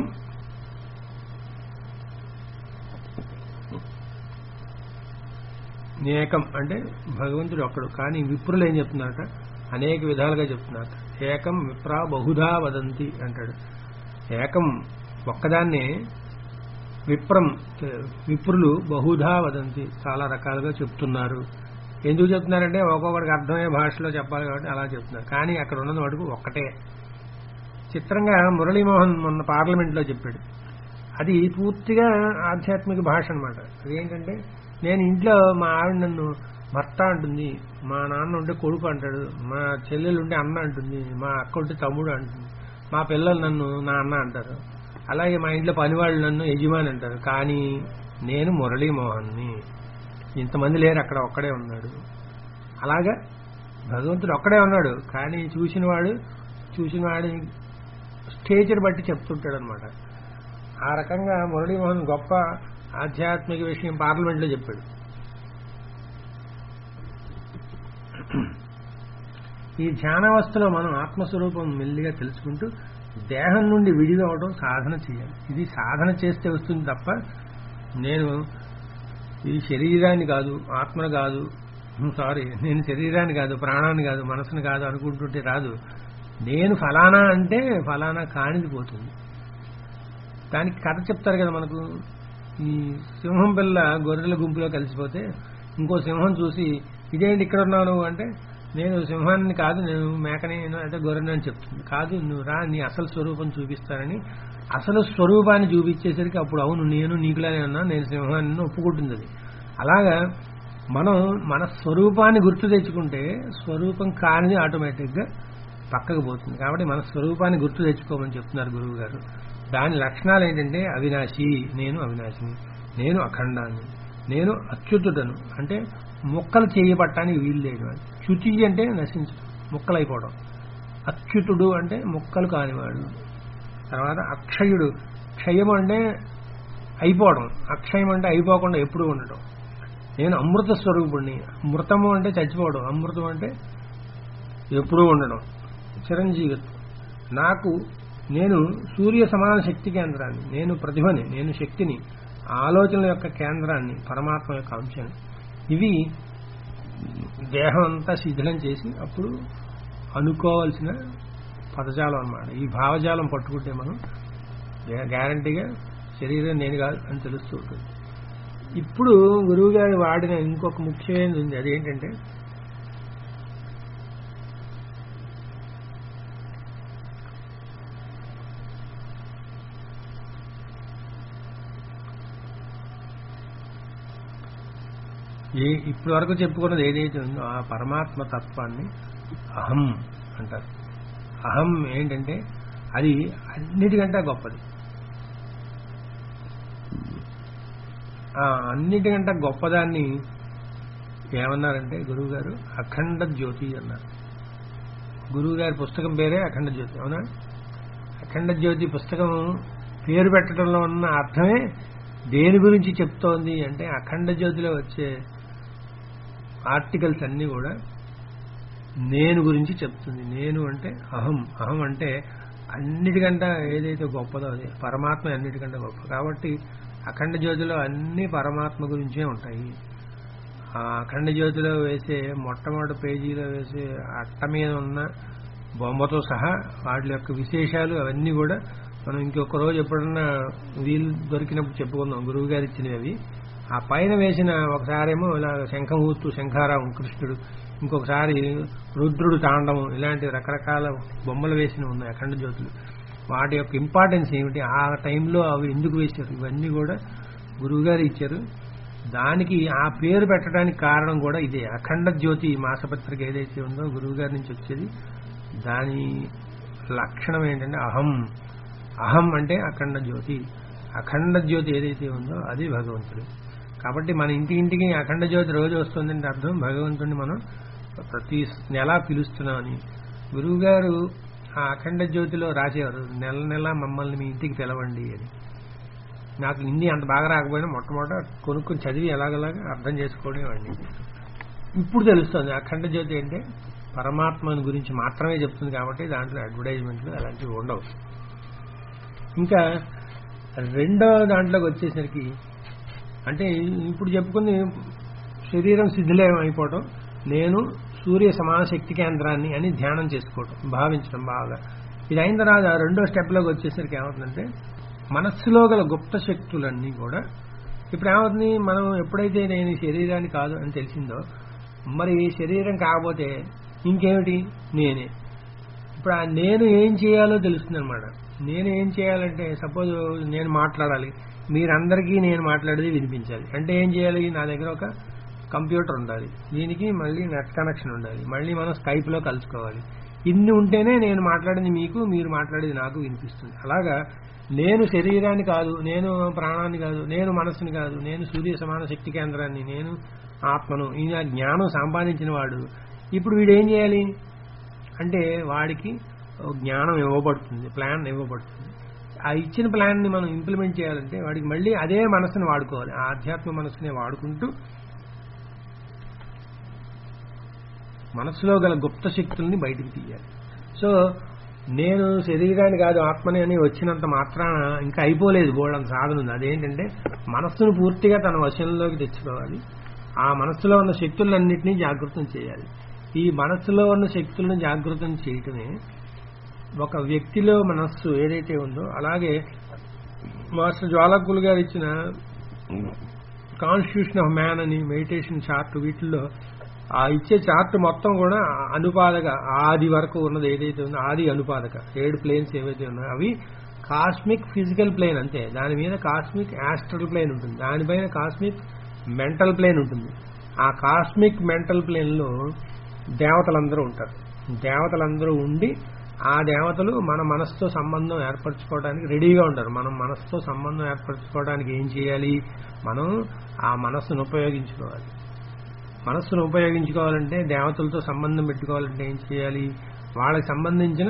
ఏకం అంటే భగవంతుడు ఒక్కడు కానీ విప్రులు ఏం చెప్తున్నారట అనేక విధాలుగా చెప్తున్నారు ఏకం విప్రా బహుధా వదంతి అంటాడు ఏకం ఒక్కదాన్నే విప్రం విప్రులు బహుధా వదంతి చాలా రకాలుగా చెప్తున్నారు ఎందుకు చెప్తున్నారంటే ఒక్కొక్కడికి అర్థమయ్యే భాషలో చెప్పాలి కాబట్టి అలా చెప్తున్నారు కానీ అక్కడ ఉన్నది మటుకు ఒక్కటే చిత్రంగా మురళీమోహన్ మొన్న పార్లమెంట్లో చెప్పాడు అది పూర్తిగా ఆధ్యాత్మిక భాష అనమాట అదేంటంటే నేను ఇంట్లో మా ఆవిడ నన్ను భర్త అంటుంది మా నాన్న ఉంటే కొడుకు అంటాడు మా చెల్లెలు ఉంటే అన్న అంటుంది మా అక్క ఉంటే తమ్ముడు అంటుంది మా పిల్లలు నన్ను నా అన్న అంటారు అలాగే మా ఇంట్లో పనివాళ్ళు నన్ను యజమాని అంటారు కానీ నేను మురళీమోహన్ని ఇంతమంది లేరు అక్కడ ఒక్కడే ఉన్నాడు అలాగా భగవంతుడు ఒక్కడే ఉన్నాడు కానీ చూసినవాడు చూసినవాడి స్టేజ్ని బట్టి చెప్తుంటాడు అనమాట ఆ రకంగా మురళీమోహన్ గొప్ప ఆధ్యాత్మిక విషయం పార్లమెంట్లో చెప్పాడు ఈ ధ్యానావస్థలో మనం ఆత్మస్వరూపం మెల్లిగా తెలుసుకుంటూ దేహం నుండి విడిగా అవడం సాధన చేయాలి ఇది సాధన చేస్తే వస్తుంది తప్ప నేను ఈ శరీరాన్ని కాదు ఆత్మను కాదు సారీ నేను శరీరాన్ని కాదు ప్రాణాన్ని కాదు మనసును కాదు అనుకుంటుంటే రాదు నేను ఫలానా అంటే ఫలానా కానిది పోతుంది దానికి కథ చెప్తారు కదా మనకు ఈ సింహం పిల్ల గొర్రెల గుంపులో కలిసిపోతే ఇంకో సింహం చూసి ఇదేంటి ఇక్కడ ఉన్నావు నువ్వు అంటే నేను సింహాన్ని కాదు నేను మేకని అంటే గొర్రెని అని చెప్తుంది కాదు నువ్వు రా నీ అసలు స్వరూపం చూపిస్తానని అసలు స్వరూపాన్ని చూపించేసరికి అప్పుడు అవును నేను నీకులానే ఉన్నా నేను సింహాన్ని ఒప్పుకుంటుంది అది అలాగా మనం మన స్వరూపాన్ని గుర్తు తెచ్చుకుంటే స్వరూపం కానిది ఆటోమేటిక్గా పక్కకు పోతుంది కాబట్టి మన స్వరూపాన్ని గుర్తు తెచ్చుకోమని చెప్తున్నారు గురువు గారు దాని లక్షణాలు ఏంటంటే అవినాశి నేను అవినాశిని నేను అఖండాన్ని నేను అచ్యుతుడను అంటే ముక్కలు చేయబట్టడానికి వీలు లేదు అని చ్యుతి అంటే నశించడం ముక్కలైపోవడం అచ్యుతుడు అంటే ముక్కలు కానివాడు తర్వాత అక్షయుడు క్షయం అంటే అయిపోవడం అక్షయం అంటే అయిపోకుండా ఎప్పుడు ఉండటం నేను అమృత స్వరూపుణ్ణి మృతము అంటే చచ్చిపోవడం అమృతం అంటే ఎప్పుడూ ఉండడం చిరంజీవిత్వం నాకు నేను సూర్య సమాన శక్తి కేంద్రాన్ని నేను ప్రతిభని నేను శక్తిని ఆలోచనల యొక్క కేంద్రాన్ని పరమాత్మ యొక్క అంశాన్ని ఇవి దేహం అంతా శిథిలం చేసి అప్పుడు అనుకోవాల్సిన పదజాలం అన్నమాట ఈ భావజాలం పట్టుకుంటే మనం గ్యారంటీగా శరీరం నేను కాదు అని తెలుస్తూ ఉంటుంది ఇప్పుడు గురువు గారు వాడిన ఇంకొక ముఖ్యమైనది ఉంది అదేంటంటే ఏ ఇప్పటి వరకు చెప్పుకున్నది ఏదైతే ఉందో ఆ పరమాత్మ తత్వాన్ని అహం అంటారు అహం ఏంటంటే అది అన్నిటికంటే గొప్పది ఆ అన్నిటికంటే గొప్పదాన్ని ఏమన్నారంటే గురువు గారు అఖండ జ్యోతి అన్నారు గురువు గారి పుస్తకం పేరే అఖండ జ్యోతి అవునా అఖండ జ్యోతి పుస్తకం పేరు పెట్టడంలో ఉన్న అర్థమే దేని గురించి చెప్తోంది అంటే అఖండ జ్యోతిలో వచ్చే ఆర్టికల్స్ అన్నీ కూడా నేను గురించి చెప్తుంది నేను అంటే అహం అహం అంటే అన్నిటికంటే ఏదైతే గొప్పదో అది పరమాత్మ అన్నిటికంటే గొప్ప కాబట్టి అఖండ జ్యోతిలో అన్ని పరమాత్మ గురించే ఉంటాయి ఆ అఖండ జ్యోతిలో వేసే మొట్టమొదటి పేజీలో వేసే అట్ట మీద ఉన్న బొమ్మతో సహా వాటి యొక్క విశేషాలు అవన్నీ కూడా మనం ఇంకొక రోజు ఎప్పుడన్నా వీలు దొరికినప్పుడు చెప్పుకుందాం గురువు గారు ఇచ్చినవి అవి ఆ పైన వేసిన ఒకసారేమో ఇలా శంఖం ఊస్తూ శంఖారావం కృష్ణుడు ఇంకొకసారి రుద్రుడు తాండవం ఇలాంటి రకరకాల బొమ్మలు వేసిన ఉన్నాయి అఖండ జ్యోతులు వాటి యొక్క ఇంపార్టెన్స్ ఏమిటి ఆ టైంలో అవి ఎందుకు వేశారు ఇవన్నీ కూడా గురువుగారు ఇచ్చారు దానికి ఆ పేరు పెట్టడానికి కారణం కూడా ఇదే అఖండ జ్యోతి మాసపత్రిక ఏదైతే ఉందో గురువుగారి నుంచి వచ్చేది దాని లక్షణం ఏంటంటే అహం అహం అంటే అఖండ జ్యోతి అఖండ జ్యోతి ఏదైతే ఉందో అది భగవంతుడు కాబట్టి మన ఇంటి ఇంటికి అఖండ జ్యోతి రోజు వస్తుందంటే అర్థం భగవంతుడిని మనం ప్రతి నెలా పిలుస్తున్నామని గురువు గారు ఆ అఖండ జ్యోతిలో రాసేవారు నెల నెల మమ్మల్ని మీ ఇంటికి పిలవండి అని నాకు హిందీ అంత బాగా రాకపోయినా మొట్టమొదట కొనుక్కొని చదివి ఎలాగలాగా అర్థం చేసుకోవడం వాడిని ఇప్పుడు తెలుస్తుంది అఖండ జ్యోతి అంటే పరమాత్మని గురించి మాత్రమే చెప్తుంది కాబట్టి దాంట్లో అడ్వర్టైజ్మెంట్లు అలాంటివి ఉండవు ఇంకా రెండో దాంట్లోకి వచ్చేసరికి అంటే ఇప్పుడు చెప్పుకుంది శరీరం శిథిలం అయిపోవటం నేను సూర్య సమాన శక్తి కేంద్రాన్ని అని ధ్యానం చేసుకోవటం భావించడం బాగా ఇది అయిన తర్వాత రెండో స్టెప్లోకి వచ్చేసరికి ఏమవుతుందంటే మనస్సులో గల గుప్త శక్తులన్నీ కూడా ఇప్పుడు ఏమవుతుంది మనం ఎప్పుడైతే నేను ఈ శరీరాన్ని కాదు అని తెలిసిందో మరి శరీరం కాకపోతే ఇంకేమిటి నేనే ఇప్పుడు ఆ నేను ఏం చేయాలో తెలుస్తుంది అనమాట నేను ఏం చేయాలంటే సపోజ్ నేను మాట్లాడాలి మీరందరికీ నేను మాట్లాడేది వినిపించాలి అంటే ఏం చేయాలి నా దగ్గర ఒక కంప్యూటర్ ఉండాలి దీనికి మళ్ళీ నెట్ కనెక్షన్ ఉండాలి మళ్ళీ మనం స్కైప్లో కలుసుకోవాలి ఇన్ని ఉంటేనే నేను మాట్లాడింది మీకు మీరు మాట్లాడేది నాకు వినిపిస్తుంది అలాగా నేను శరీరాన్ని కాదు నేను ప్రాణాన్ని కాదు నేను మనస్సుని కాదు నేను సూర్య సమాన శక్తి కేంద్రాన్ని నేను ఆత్మను ఈయన జ్ఞానం సంపాదించిన వాడు ఇప్పుడు వీడు ఏం చేయాలి అంటే వాడికి ఒక జ్ఞానం ఇవ్వబడుతుంది ప్లాన్ ఇవ్వబడుతుంది ఆ ఇచ్చిన ప్లాన్ని మనం ఇంప్లిమెంట్ చేయాలంటే వాడికి మళ్ళీ అదే మనసుని వాడుకోవాలి ఆ ఆధ్యాత్మ మనసునే వాడుకుంటూ మనసులో గల గుప్త శక్తుల్ని బయటికి తీయాలి సో నేను శరీరాన్ని కాదు ఆత్మని అని వచ్చినంత మాత్రాన ఇంకా అయిపోలేదు గోళం సాధన ఉంది అదేంటంటే మనస్సును పూర్తిగా తన వశంలోకి తెచ్చుకోవాలి ఆ మనస్సులో ఉన్న శక్తులన్నింటినీ జాగృతం చేయాలి ఈ మనస్సులో ఉన్న శక్తులను జాగృతం చేయటమే ఒక వ్యక్తిలో మనస్సు ఏదైతే ఉందో అలాగే మాస్టర్ జ్వాలకులు గారు ఇచ్చిన కాన్స్టిట్యూషన్ ఆఫ్ మ్యాన్ అని మెడిటేషన్ చార్ట్ వీటిల్లో ఆ ఇచ్చే చార్ట్ మొత్తం కూడా అనుపాదక ఆది వరకు ఉన్నది ఏదైతే ఉందో ఆది అనుపాదక ఏడు ప్లేన్స్ ఏవైతే ఉన్నాయో అవి కాస్మిక్ ఫిజికల్ ప్లేన్ అంతే దాని మీద కాస్మిక్ యాస్ట్రల్ ప్లేన్ ఉంటుంది దానిపైన కాస్మిక్ మెంటల్ ప్లేన్ ఉంటుంది ఆ కాస్మిక్ మెంటల్ ప్లేన్లో దేవతలందరూ ఉంటారు దేవతలందరూ ఉండి ఆ దేవతలు మన మనసుతో సంబంధం ఏర్పరచుకోవడానికి రెడీగా ఉంటారు మనం మనసుతో సంబంధం ఏర్పరచుకోవడానికి ఏం చేయాలి మనం ఆ మనస్సును ఉపయోగించుకోవాలి మనస్సును ఉపయోగించుకోవాలంటే దేవతలతో సంబంధం పెట్టుకోవాలంటే ఏం చేయాలి వాళ్ళకి సంబంధించిన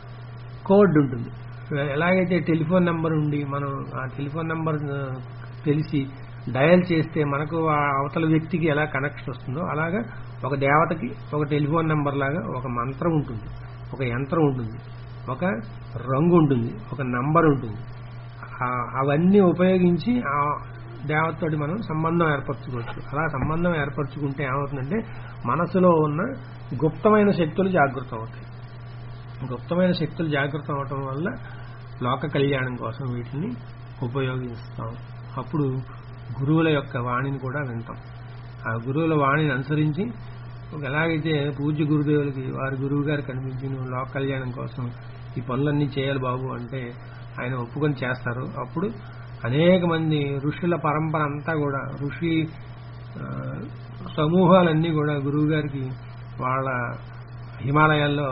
కోడ్ ఉంటుంది ఎలాగైతే టెలిఫోన్ నెంబర్ ఉండి మనం ఆ టెలిఫోన్ నెంబర్ తెలిసి డయల్ చేస్తే మనకు ఆ అవతల వ్యక్తికి ఎలా కనెక్షన్ వస్తుందో అలాగా ఒక దేవతకి ఒక టెలిఫోన్ నెంబర్ లాగా ఒక మంత్రం ఉంటుంది ఒక యంత్రం ఉంటుంది ఒక రంగు ఉంటుంది ఒక నంబర్ ఉంటుంది ఆ- అవన్నీ ఉపయోగించి ఆ దేవతతోటి మనం సంబంధం ఏర్పరచుకోవచ్చు అలా సంబంధం ఏర్పరచుకుంటే ఏమవుతుందంటే మనసులో ఉన్న గుప్తమైన శక్తులు జాగృతం అవుతాయి గుప్తమైన శక్తులు జాగృతం అవటం వల్ల లోక కళ్యాణం కోసం వీటిని ఉపయోగిస్తాం అప్పుడు గురువుల యొక్క వాణిని కూడా వింటాం ఆ గురువుల వాణిని అనుసరించి ఎలాగైతే పూజ్య గురుదేవులకి వారి గురువు గారు కనిపించి నువ్వు లోక కళ్యాణం కోసం ఈ పనులన్నీ చేయాలి బాబు అంటే ఆయన ఒప్పుకొని చేస్తారు అప్పుడు అనేక మంది ఋషుల పరంపర అంతా కూడా ఋషి ఆ, సమూహాలన్నీ కూడా గురువు గారికి వాళ్ళ హిమాలయాల్లో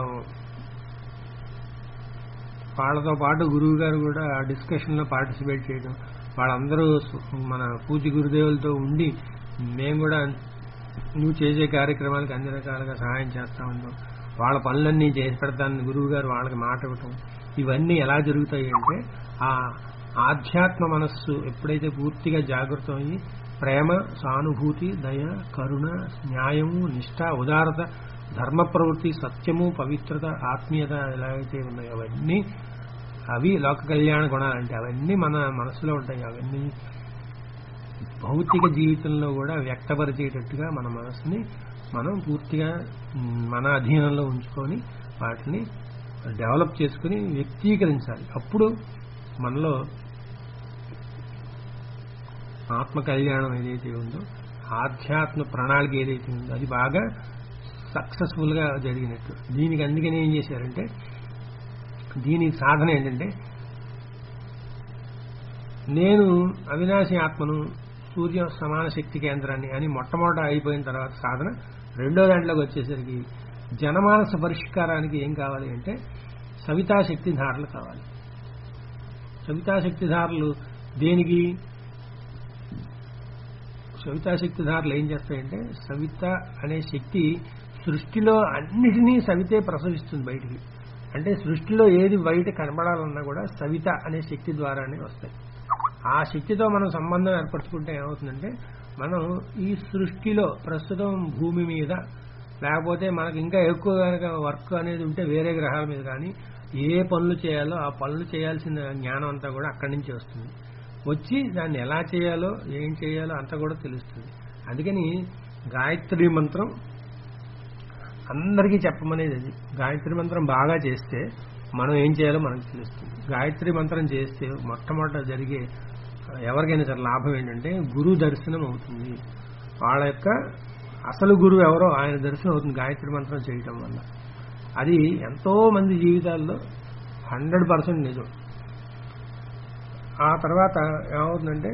వాళ్ళతో పాటు గురువు గారు కూడా ఆ డిస్కషన్ లో పార్టిసిపేట్ చేయడం వాళ్ళందరూ సు- మన పూజ్య గురుదేవులతో ఉండి మేము కూడా నువ్వు చేసే కార్యక్రమాలకు అన్ని రకాలుగా సహాయం చేస్తా ఉన్నాం వాళ్ళ పనులన్నీ చేసి పెడతానని గురువు గారు వాళ్ళకి మాట ఇవ్వటం ఇవన్నీ ఎలా జరుగుతాయి అంటే ఆ ఆధ్యాత్మ మనస్సు ఎప్పుడైతే పూర్తిగా జాగృతం అయ్యి ప్రేమ సానుభూతి దయ కరుణ న్యాయము నిష్ఠ ఉదారత ధర్మ ప్రవృత్తి సత్యము పవిత్రత ఆత్మీయత ఎలాగైతే ఉన్నాయో అవన్నీ అవి లోక కళ్యాణ గుణాలంటే అవన్నీ మన మనసులో ఉంటాయి అవన్నీ భౌతిక జీవితంలో కూడా వ్యక్తపరిచేటట్టుగా మన మనసుని మనం పూర్తిగా మ్, మన అధీనంలో ఉంచుకొని వాటిని డెవలప్ చేసుకుని వ్యక్తీకరించాలి అప్పుడు మనలో ఆత్మ కళ్యాణం ఏదైతే ఉందో ఆధ్యాత్మ ప్రణాళిక ఏదైతే ఉందో అది బాగా సక్సెస్ఫుల్ గా జరిగినట్టు దీనికి అందుకని ఏం చేశారంటే దీని సాధన ఏంటంటే నేను అవినాశి ఆత్మను సూర్య సమాన శక్తి కేంద్రాన్ని అని మొట్టమొదట అయిపోయిన తర్వాత సాధన రెండో దాంట్లోకి వచ్చేసరికి జనమానస పరిష్కారానికి ఏం కావాలి అంటే సవితాశక్తి ధారలు కావాలి సవితాశక్తి ధారలు దేనికి సవితాశక్తి ధారలు ఏం చేస్తాయంటే సవిత అనే శక్తి సృష్టిలో అన్నిటినీ సవితే ప్రసవిస్తుంది బయటికి అంటే సృష్టిలో ఏది బయట కనబడాలన్నా కూడా సవిత అనే శక్తి ద్వారానే వస్తాయి ఆ శక్తితో మనం సంబంధం ఏర్పరచుకుంటే ఏమవుతుందంటే మనం ఈ సృష్టిలో ప్రస్తుతం భూమి మీద లేకపోతే మనకి ఇంకా ఎక్కువ కనుక వర్క్ అనేది ఉంటే వేరే గ్రహాల మీద కానీ ఏ పనులు చేయాలో ఆ పనులు చేయాల్సిన జ్ఞానం అంతా కూడా అక్కడి నుంచి వస్తుంది వచ్చి దాన్ని ఎలా చేయాలో ఏం చేయాలో అంతా కూడా తెలుస్తుంది అందుకని గాయత్రి మంత్రం అందరికీ చెప్పమనేది అది గాయత్రి మంత్రం బాగా చేస్తే మనం ఏం చేయాలో మనకు తెలుస్తుంది గాయత్రి మంత్రం చేస్తే మొట్టమొదట జరిగే ఎవరికైనా సరే లాభం ఏంటంటే గురు దర్శనం అవుతుంది వాళ్ళ యొక్క అసలు గురువు ఎవరో ఆయన దర్శనం అవుతుంది గాయత్రి మంత్రం చేయటం వల్ల అది ఎంతో మంది జీవితాల్లో హండ్రెడ్ పర్సెంట్ నిజం ఆ తర్వాత ఏమవుతుందంటే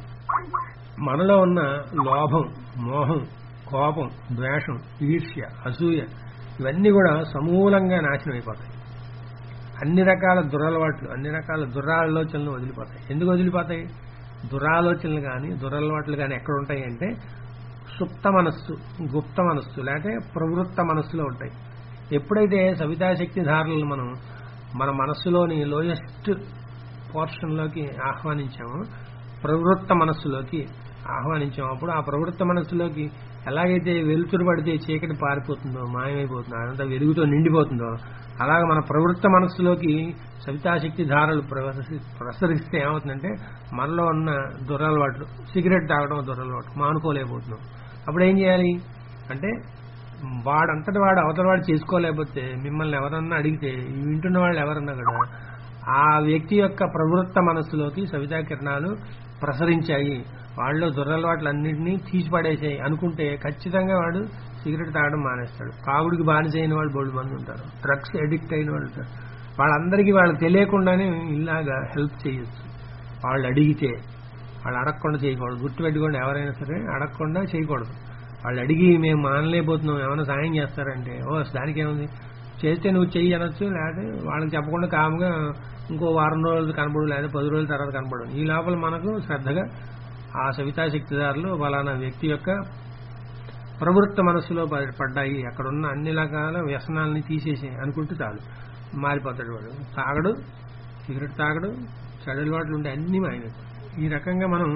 మనలో ఉన్న లోభం మోహం కోపం ద్వేషం ఈర్ష్య అసూయ ఇవన్నీ కూడా సమూలంగా నాశనం అయిపోతాయి అన్ని రకాల దురలవాట్లు అన్ని రకాల దురాలోచనలు వదిలిపోతాయి ఎందుకు వదిలిపోతాయి దురాలోచనలు కానీ దురలవాట్లు కానీ ఎక్కడ ఉంటాయి అంటే సుప్త మనస్సు గుప్త మనస్సు లేకపోతే ప్రవృత్త మనస్సులో ఉంటాయి ఎప్పుడైతే సవితాశక్తి ధారలను మనం మన మనస్సులోని లోయెస్ట్ పోర్షన్లోకి ఆహ్వానించామో ప్రవృత్త మనస్సులోకి ఆహ్వానించాము అప్పుడు ఆ ప్రవృత్త మనస్సులోకి ఎలాగైతే వెలుతురు పడితే చీకటి పారిపోతుందో మాయమైపోతుందో అదంతా వెలుగుతో నిండిపోతుందో అలాగ మన ప్రవృత్త మనస్సులోకి సవితాశక్తి ధారలు ప్రసరి- ప్రసరిస్తే ఏమవుతుందంటే మనలో ఉన్న దురలవాట్లు సిగరెట్ తాగడం దురలవాటు మానుకోలేకపోతున్నాం అప్పుడు ఏం చేయాలి అంటే వాడంతటి వాడు అవతల వాడు చేసుకోలేకపోతే మిమ్మల్ని ఎవరన్నా అడిగితే ఈ వింటున్న వాళ్ళు ఎవరన్నా కూడా ఆ వ్యక్తి యొక్క ప్రవృత్త మనస్సులోకి సవితా కిరణాలు ప్రసరించాయి వాళ్ళలో దురలవాట్లన్నింటినీ తీసిపడేసాయి అనుకుంటే ఖచ్చితంగా వాడు సిగరెట్ తాగడం మానేస్తాడు తాగుడికి బానిస అయిన వాళ్ళు బోడు మంది ఉంటారు డ్రగ్స్ అడిక్ట్ అయిన వాళ్ళు ఉంటారు వాళ్ళందరికీ వాళ్ళకి తెలియకుండానే ఇలాగా హెల్ప్ చేయొచ్చు వాళ్ళు అడిగితే వాళ్ళు అడగకుండా చేయకూడదు గుర్తుపెట్టుకోండి ఎవరైనా సరే అడగకుండా చేయకూడదు వాళ్ళు అడిగి మేము మానలేకపోతున్నాం ఏమైనా సాయం చేస్తారంటే ఓ దానికి ఏముంది చేస్తే నువ్వు చెయ్యి అనొచ్చు లేకపోతే వాళ్ళకి చెప్పకుండా కాముగా ఇంకో వారం రోజులు కనపడు లేదా పది రోజుల తర్వాత కనపడు ఈ లోపల మనకు శ్రద్ధగా ఆ సవితా శక్తిదారులు ఫలానా వ్యక్తి యొక్క ప్రవృత్త మనస్సులో ప- పడ్డాయి అక్కడ ఉన్న అన్ని రకాల వ్యసనాలని తీసేసి అనుకుంటూ చాలు మారిపోతాడు వాడు తాగడు సిగరెట్ తాగడు చెడలవాట్లు ఉండే అన్ని మాయమైపోతాయి ఈ రకంగా మనం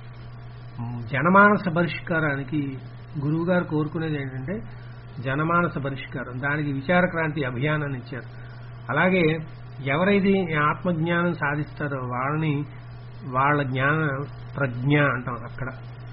జనమానస పరిష్కారానికి గురువు గారు కోరుకునేది ఏంటంటే జనమానస పరిష్కారం దానికి విచార క్రాంతి అభియానాన్ని ఇచ్చారు అలాగే ఎవరైతే ఈ ఆత్మజ్ఞానం సాధిస్తారో వాళ్ళని వాళ్ళ జ్ఞాన ప్రజ్ఞ అంటాం అక్కడ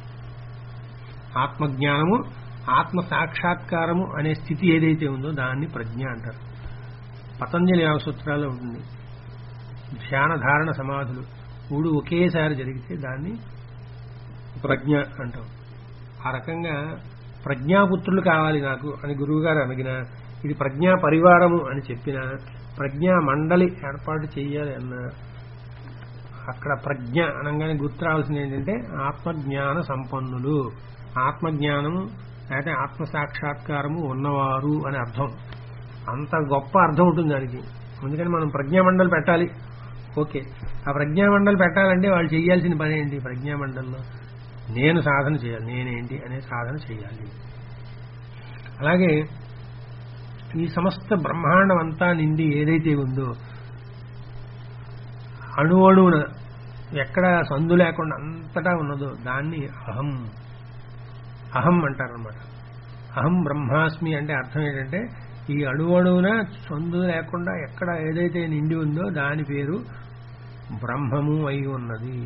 ఆత్మజ్ఞానము ఆత్మ సాక్షాత్కారము అనే స్థితి ఏదైతే ఉందో దాన్ని ప్రజ్ఞ అంటారు పతంజలి యోగ సూత్రాల్లో ఉంటుంది ధ్యాన ధారణ సమాధులు మూడు ఒకేసారి జరిగితే దాన్ని ప్రజ్ఞ అంటాం ఆ రకంగా ప్రజ్ఞాపుత్రులు కావాలి నాకు అని గురువుగారు అడిగిన ఇది ప్రజ్ఞా పరివారము అని చెప్పిన ప్రజ్ఞా మండలి ఏర్పాటు చేయాలి అన్న అక్కడ ప్రజ్ఞ అనగానే గుర్తు రావాల్సింది ఏంటంటే ఆత్మజ్ఞాన సంపన్నులు ఆత్మజ్ఞానము లేకపోతే ఆత్మ సాక్షాత్కారము ఉన్నవారు అని అర్థం అంత గొప్ప అర్థం ఉంటుంది దానికి అందుకని మనం ప్రజ్ఞామండలి పెట్టాలి ఓకే ఆ ప్రజ్ఞామండలి పెట్టాలంటే వాళ్ళు చేయాల్సిన పని ఏంటి ప్రజ్ఞామండలిలో నేను సాధన చేయాలి నేనేంటి అనే సాధన చేయాలి అలాగే ఈ సమస్త బ్రహ్మాండం అంతా నిండి ఏదైతే ఉందో అణువణువున ఎక్కడ సందు లేకుండా అంతటా ఉన్నదో దాన్ని అహం అహం అంటారనమాట అహం బ్రహ్మాస్మి అంటే అర్థం ఏంటంటే ఈ అణువణువున సందు లేకుండా ఎక్కడ ఏదైతే నిండి ఉందో దాని పేరు బ్రహ్మము అయి ఉన్నది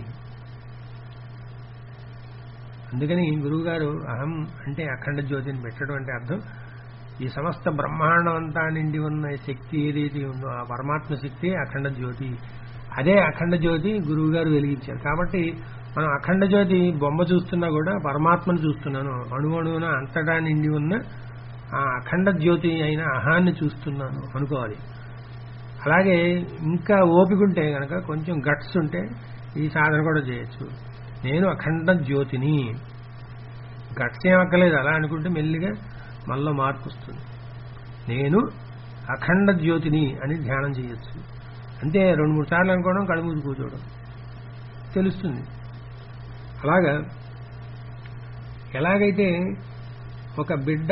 అందుకని గురువుగారు అహం అంటే అఖండ జ్యోతిని పెట్టడం అంటే అర్థం ఈ సమస్త బ్రహ్మాండం అంతా నిండి ఉన్న శక్తి ఏదైతే ఉందో ఆ పరమాత్మ శక్తి అఖండ జ్యోతి అదే అఖండ జ్యోతి గురువు గారు వెలిగించారు కాబట్టి మనం అఖండ జ్యోతి బొమ్మ చూస్తున్నా కూడా పరమాత్మను చూస్తున్నాను అణువణువున అంతటా నిండి ఉన్న ఆ అఖండ జ్యోతి అయిన అహాన్ని చూస్తున్నాను అనుకోవాలి అలాగే ఇంకా ఓపిక ఉంటే గనక కొంచెం గట్స్ ఉంటే ఈ సాధన కూడా చేయొచ్చు నేను అఖండ జ్యోతిని గట్స్ ఏం అక్కర్లేదు అలా అనుకుంటే మెల్లిగా మనలో మార్పు వస్తుంది నేను అఖండ జ్యోతిని అని ధ్యానం చేయొచ్చు అంతే రెండు మూడు సార్లు అనుకోవడం కళ్ళు మూసి కూర్చోవడం తెలుస్తుంది అలాగా ఎలాగైతే ఒక బిడ్డ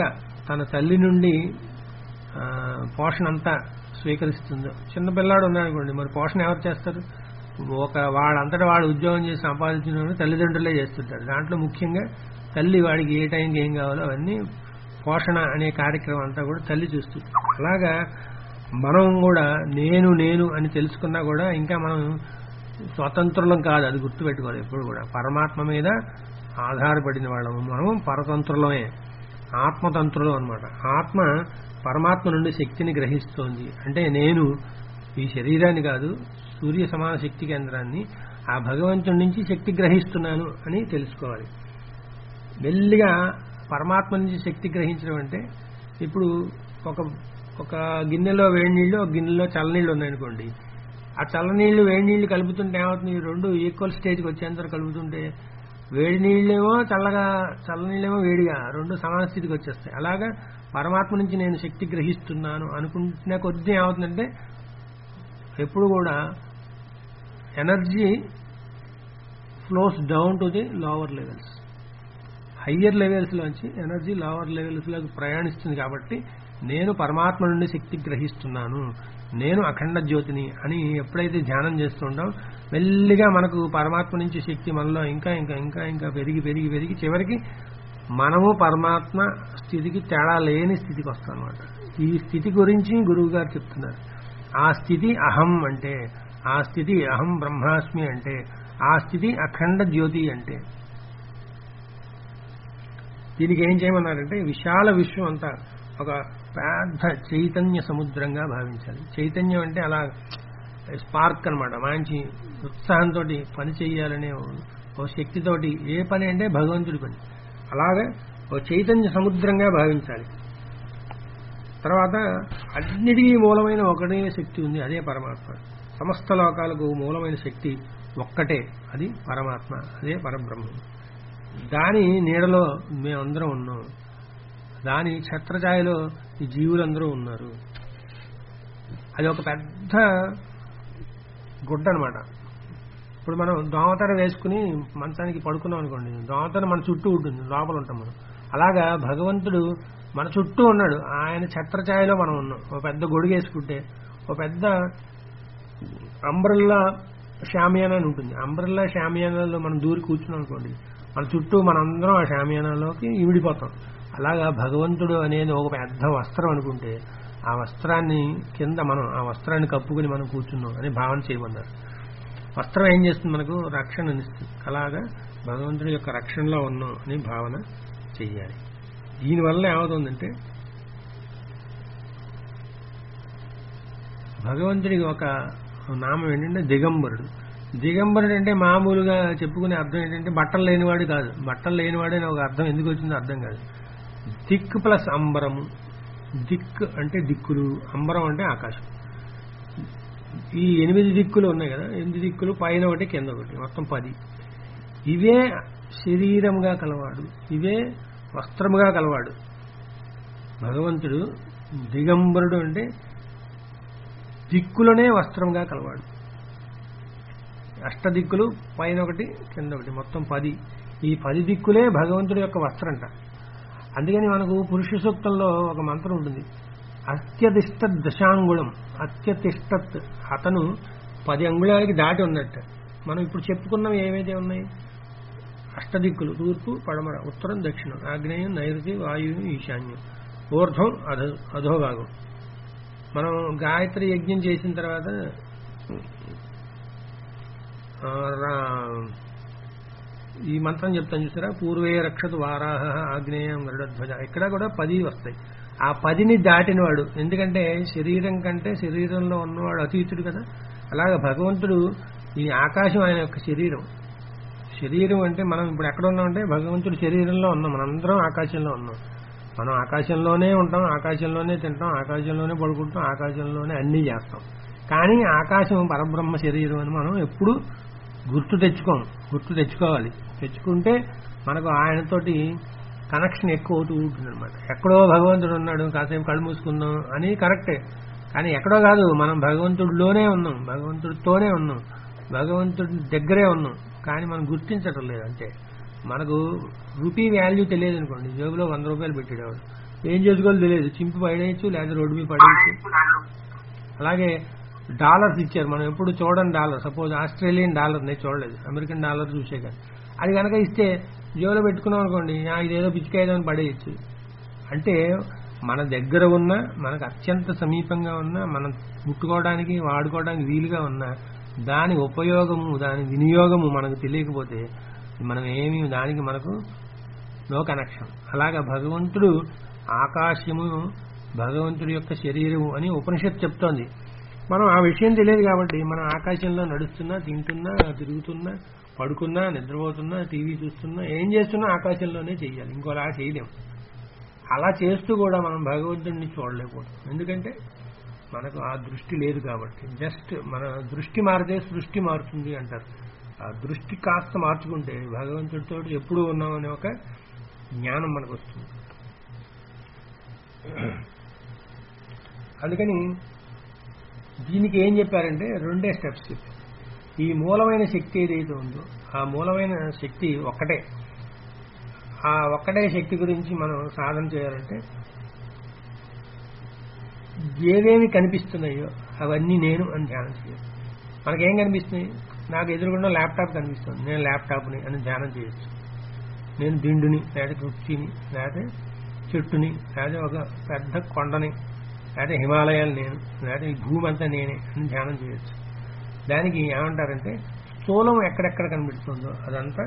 తన తల్లి నుండి ఆ, పోషణ అంతా స్వీకరిస్తుందో చిన్న పిల్లాడు ఉన్నాడనుకోండి మరి పోషణ ఎవరు చేస్తారు ఒక వాడంతటా వాడు ఉద్యోగం చేసి సంపాదించిన వాడు తల్లిదండ్రులే చేస్తుంటారు దాంట్లో ముఖ్యంగా తల్లి వాడికి ఏ టైంకి ఏం కావాలో అవన్నీ పోషణ అనే కార్యక్రమం అంతా కూడా తల్లి చూస్తుంది అలాగా మనం కూడా నేను నేను అని తెలుసుకున్నా కూడా ఇంకా మనం స్వతంత్రులం కాదు అది గుర్తుపెట్టుకోవాలి ఎప్పుడు కూడా పరమాత్మ మీద ఆధారపడిన వాళ్ళము మనం పరతంత్రులమే ఆత్మతంత్రులం అన్నమాట ఆత్మ పరమాత్మ నుండి శక్తిని గ్రహిస్తోంది అంటే నేను ఈ శరీరాన్ని కాదు సూర్య సమాన శక్తి కేంద్రాన్ని ఆ భగవంతుడి నుంచి శక్తి గ్రహిస్తున్నాను అని తెలుసుకోవాలి మెల్లిగా పరమాత్మ నుంచి శక్తి గ్రహించడం అంటే ఇప్పుడు ఒక ఒక గిన్నెలో వేడి నీళ్ళు ఒక గిన్నెలో చల్లనీళ్ళు ఉన్నాయనుకోండి ఆ చల్లనీళ్ళు వేడి నీళ్లు కలుపుతుంటే ఏమవుతుంది ఈ రెండు ఈక్వల్ స్టేజ్కి వచ్చేంత కలుపుతుంటే వేడి నీళ్ళేమో చల్లగా చల్లనీళ్ళేమో వేడిగా రెండు సమాన స్థితికి వచ్చేస్తాయి అలాగా పరమాత్మ నుంచి నేను శక్తి గ్రహిస్తున్నాను అనుకుంటున్న కొద్దీ ఏమవుతుందంటే ఎప్పుడు కూడా energy flows down to the lower levels higher levels లోంచి ఎనర్జీ లోవర్ లెవెల్స్ లోకి ప్రయాణిస్తుంది కాబట్టి నేను పరమాత్మ నుండి శక్తి గ్రహిస్తున్నాను నేను అఖండ జ్యోతిని అని ఎప్పుడైతే ధ్యానం చేస్తుంటాం మెల్లిగా మనకు పరమాత్మ నుంచి శక్తి మనలో ఇంకా ఇంకా ఇంకా ఇంకా పెరిగి పెరిగి పెరిగి చివరికి మనము పరమాత్మ స్థితికి తేడా లేని స్థితికి వస్తాం అనమాట ఈ స్థితి గురించి గురువు గారు చెప్తున్నారు ఆ స్థితి అహం అంటే ఆ స్థితి అహం బ్రహ్మాస్మి అంటే ఆ స్థితి అఖండ జ్యోతి అంటే దీనికి ఏం చేయమన్నారంటే విశాల విశ్వం అంతా ఒక పెద్ద చైతన్య సముద్రంగా భావించాలి చైతన్యం అంటే అలా స్పార్క్ అన్నమాట మంచి ఉత్సాహంతో పని చేయాలనే ఓ శక్తితోటి ఏ పని అంటే భగవంతుడి పని అలాగే ఓ చైతన్య సముద్రంగా భావించాలి తర్వాత అన్నిటికీ మూలమైన ఒకటే శక్తి ఉంది అదే పరమాత్మ సమస్త లోకాలకు మూలమైన శక్తి ఒక్కటే అది పరమాత్మ అదే పరబ్రహ్మం దాని నీడలో మేమందరం ఉన్నాం దాని ఛత్రఛాయలో ఈ జీవులందరూ ఉన్నారు అది ఒక పెద్ద గుడ్డ అనమాట ఇప్పుడు మనం దోమతెర వేసుకుని మంచానికి పడుకున్నాం అనుకోండి దోమతెర మన చుట్టూ ఉంటుంది లోపల ఉంటాం మనం అలాగా భగవంతుడు మన చుట్టూ ఉన్నాడు ఆయన ఛత్రఛాయలో మనం ఉన్నాం ఒక పెద్ద గొడుగు వేసుకుంటే ఒక పెద్ద అంబ్రల్లా షామియానా అని ఉంటుంది అంబ్రల్లా షామియానాలో మనం దూరి కూర్చున్నాం అనుకోండి మన చుట్టూ మనందరం ఆ షామియానాలోకి ఇమిడిపోతాం అలాగా భగవంతుడు అనేది ఒక పెద్ద వస్త్రం అనుకుంటే ఆ వస్త్రాన్ని కింద మనం ఆ వస్త్రాన్ని కప్పుకుని మనం కూర్చున్నాం అని భావన చేయమన్నారు వస్త్రం ఏం చేస్తుంది మనకు రక్షణనిస్తుంది అలాగా భగవంతుడి యొక్క రక్షణలో ఉన్నాం అని భావన చెయ్యాలి దీనివల్ల ఏమవుతుందంటే భగవంతుడికి ఒక నామం ఏంటంటే దిగంబరుడు దిగంబరుడు అంటే మామూలుగా చెప్పుకునే అర్థం ఏంటంటే బట్టలు లేనివాడు కాదు బట్టలు లేనివాడు అని ఒక అర్థం ఎందుకు వచ్చిందో అర్థం కాదు దిక్ ప్లస్ అంబరము దిక్ అంటే దిక్కులు అంబరం అంటే ఆకాశం ఈ ఎనిమిది దిక్కులు ఉన్నాయి కదా ఎనిమిది దిక్కులు పైన ఒకటి కింద ఒకటి మొత్తం పది ఇవే శరీరంగా కలవాడు ఇవే వస్త్రముగా కలవాడు భగవంతుడు దిగంబరుడు అంటే దిక్కులనే వస్త్రంగా కలవాడు అష్టదిక్కులు పైన ఒకటి కింద ఒకటి మొత్తం పది ఈ పది దిక్కులే భగవంతుడి యొక్క వస్త్రంట అందుకని మనకు పురుష సూక్తంలో ఒక మంత్రం ఉంటుంది అత్యతిష్ట దశాంగుళం అత్యతిష్టత్ అతను పది అంగుళాలకి దాటి ఉన్నట్టు మనం ఇప్పుడు చెప్పుకున్నవి ఏవైతే ఉన్నాయి అష్టదిక్కులు తూర్పు పడమర ఉత్తరం దక్షిణం ఆగ్నేయం నైరుతి వాయువు ఈశాన్యం ఊర్ధ్వం అధో అధోభాగం మనం గాయత్రి యజ్ఞం చేసిన తర్వాత ఆ, రా- ఈ మంత్రం చెప్తాను చూసారా పూర్వే రక్షతు వారాహ ఆగ్నేయం గరుడధ్వజ ఇక్కడ కూడా పది వస్తాయి ఆ పదిని దాటినవాడు ఎందుకంటే శరీరం కంటే శరీరంలో ఉన్నవాడు అతీతుడు కదా అలాగే భగవంతుడు ఈ ఆకాశం ఆయన యొక్క శరీరం శరీరం అంటే మనం ఇప్పుడు ఎక్కడ ఉన్నామంటే భగవంతుడి శరీరంలో ఉన్నాం మనందరం ఆకాశంలో ఉన్నాం మనం ఆకాశంలోనే ఉంటాం ఆకాశంలోనే తింటాం ఆకాశంలోనే పడుకుంటాం ఆకాశంలోనే అన్నీ చేస్తాం కానీ ఆకాశం పరబ్రహ్మ శరీరం అని మనం ఎప్పుడు గుర్తు తెచ్చుకోం గుర్తు తెచ్చుకోవాలి తెచ్చుకుంటే మనకు ఆయనతోటి కనెక్షన్ ఎక్కువ అవుతూ ఉంటుంది అనమాట ఎక్కడో భగవంతుడు ఉన్నాడు కాసేపు కళ్ళు మూసుకుందాం అని కరెక్టే కానీ ఎక్కడో కాదు మనం భగవంతుడిలోనే ఉన్నాం భగవంతుడితోనే ఉన్నాం భగవంతుడి దగ్గరే ఉన్నాం కానీ మనం గుర్తించటం లేదు అంతే మనకు రూపీ వాల్యూ తెలియదు అనుకోండి జేబులో వంద రూపాయలు పెట్టేవాడు ఏం చేసుకోవాలో తెలియదు చింపి పడేయచ్చు లేదా రోడ్డు మీద పడేయచ్చు అలాగే డాలర్స్ ఇచ్చారు మనం ఎప్పుడు చూడండి డాలర్ సపోజ్ ఆస్ట్రేలియన్ డాలర్ నేను చూడలేదు అమెరికన్ డాలర్ చూసే కానీ అది కనుక ఇస్తే జోలో పెట్టుకున్నాం అనుకోండి "ఆ, ఇదేదో పిచ్చికాయదో అని పడేయచ్చు అంటే మన దగ్గర ఉన్న మనకు అత్యంత సమీపంగా ఉన్న మనం ముట్టుకోవడానికి వాడుకోవడానికి వీలుగా ఉన్న దాని ఉపయోగము దాని వినియోగము మనకు తెలియకపోతే మనం ఏమి దానికి మనకు నో కనెక్షన్ అలాగా భగవంతుడు ఆకాశము భగవంతుడి యొక్క శరీరము అని ఉపనిషత్తు చెప్తోంది మనం ఆ విషయం తెలియదు కాబట్టి మనం ఆకాశంలో నడుస్తున్నా తింటున్నా తిరుగుతున్నా పడుకున్నా నిద్రపోతున్నా టీవీ చూస్తున్నా ఏం చేస్తున్నా ఆకాశంలోనే చెయ్యాలి ఇంకోలా చేయలేం అలా చేస్తూ కూడా మనం భగవంతుడిని చూడలేకపోతాం ఎందుకంటే మనకు ఆ దృష్టి లేదు కాబట్టి జస్ట్ మన దృష్టి మారితే సృష్టి మారుతుంది అంటారు ఆ దృష్టి కాస్త మార్చుకుంటే భగవంతుడితో ఎప్పుడూ ఉన్నామనే ఒక జ్ఞానం మనకు వస్తుంది అందుకని దీనికి ఏం చెప్పారంటే రెండే స్టెప్స్ చెప్పారు ఈ మూలమైన శక్తి ఏదైతే ఉందో ఆ మూలమైన శక్తి ఒక్కటే ఆ ఒక్కటే శక్తి గురించి మనం సాధన చేయాలంటే ఏవేమి కనిపిస్తున్నాయో అవన్నీ నేను అని ధ్యానం చేయాలి మనకేం కనిపిస్తున్నాయి నాకు ఎదురుగుండా ల్యాప్టాప్ కనిపిస్తుంది నేను ల్యాప్టాప్ని అని ధ్యానం చేయొచ్చు నేను దిండుని లేదా కుర్చీని లేదా చెట్టుని లేదా ఒక పెద్ద కొండని లేదా హిమాలయాలు నేను లేదా ఈ భూమి అంతా నేనే అని ధ్యానం చేయొచ్చు దానికి ఏమంటారంటే స్థూలం ఎక్కడెక్కడ కనిపిస్తుందో అదంతా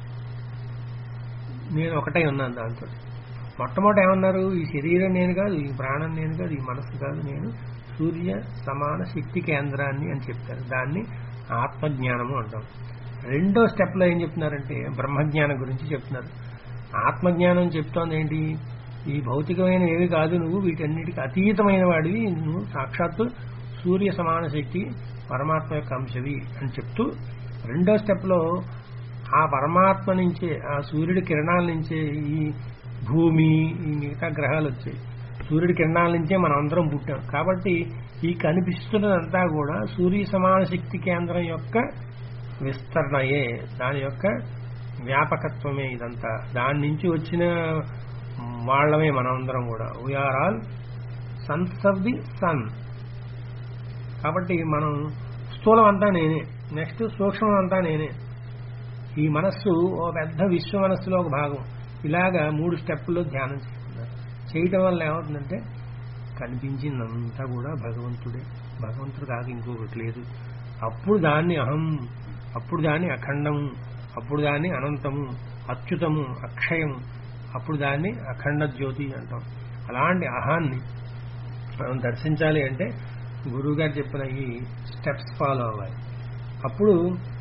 నేను ఒకటే ఉన్నాను దాంతో మొట్టమొదటి ఏమన్నారు ఈ శరీరం నేను కాదు ఈ ప్రాణం నేను కాదు ఈ మనస్సు కాదు నేను సూర్య సమాన శక్తి కేంద్రాన్ని అని చెప్తారు దాన్ని ఆత్మజ్ఞానము అంటాం రెండో స్టెప్లో ఏం చెప్తున్నారంటే బ్రహ్మజ్ఞానం గురించి చెప్తున్నారు ఆత్మజ్ఞానం చెప్తోంది ఏంటి ఈ భౌతికమైన ఏవి కాదు నువ్వు వీటన్నిటికి అతీతమైన వాడివి నువ్వు సాక్షాత్తు సూర్య సమాన శక్తి పరమాత్మ యొక్క అంశవి అని చెప్తూ రెండో స్టెప్లో ఆ పరమాత్మ నుంచే ఆ సూర్యుడి కిరణాల నుంచే ఈ భూమి ఈ మిగతా గ్రహాలు వచ్చాయి సూర్యుడి కిరణాల నుంచే మనం అందరం పుట్టాం కాబట్టి ఈ కనిపిస్తున్నదంతా కూడా సూర్య సమాన శక్తి కేంద్రం యొక్క విస్తరణయే దాని యొక్క వ్యాపకత్వమే ఇదంతా దాని నుంచి వచ్చిన వాళ్ళమే మనందరం కూడా we are all sons of the sun కాబట్టి మనం స్థూలం అంతా నేనే నెక్స్ట్ సూక్ష్మం అంతా నేనే ఈ మనస్సు ఓ పెద్ద విశ్వ మనస్సులో ఒక భాగం ఇలాగా మూడు స్టెప్పుల్లో ధ్యానం చేస్తున్నారు చేయటం వల్ల ఏమవుతుందంటే కనిపించిందంతా కూడా భగవంతుడే భగవంతుడు కాక ఇంకొకటి లేదు అప్పుడు దాన్ని అహం అప్పుడు దాన్ని అఖండము అప్పుడు దాన్ని అనంతము అచ్యుతము అక్షయము అప్పుడు దాన్ని అఖండ జ్యోతి అంటాం అలాంటి అహాన్ని మనం దర్శించాలి అంటే గురువు గారు చెప్పిన ఈ స్టెప్స్ ఫాలో అవ్వాలి అప్పుడు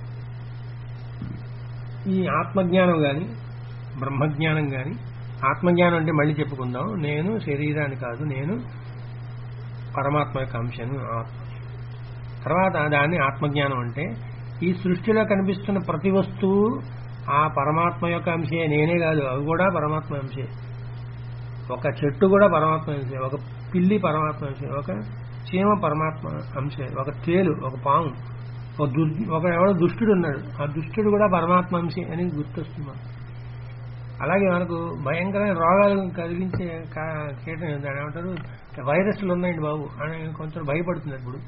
ఈ ఆత్మజ్ఞానం కానీ బ్రహ్మజ్ఞానం కానీ ఆత్మజ్ఞానం అంటే మళ్ళీ చెప్పుకుందాం నేను శరీరాన్ని కాదు నేను పరమాత్మ యొక్క అంశను ఆత్మ తర్వాత దాన్ని ఆత్మజ్ఞానం అంటే ఈ సృష్టిలో కనిపిస్తున్న ప్రతి వస్తువు ఆ పరమాత్మ యొక్క అంశే నేనే కాదు అవి కూడా పరమాత్మ అంశే ఒక చెట్టు కూడా పరమాత్మ అంశే ఒక పిల్లి పరమాత్మ అంశే ఒక చీమ పరమాత్మ అంశే ఒక తేలు ఒక పాము ఒక దు ఒక ఎవడో దుష్టుడు ఉన్నాడు ఆ దుష్టుడు కూడా పరమాత్మ అంశే అని గుర్తొస్తున్నాడు అలాగే మనకు భయంకరమైన రోగాలు కలిగించే కా- కీటం దాని ఏమంటారు వైరస్లు ఉన్నాయండి బాబు అని కొంచెం భయపడుతున్నారు ఇప్పుడు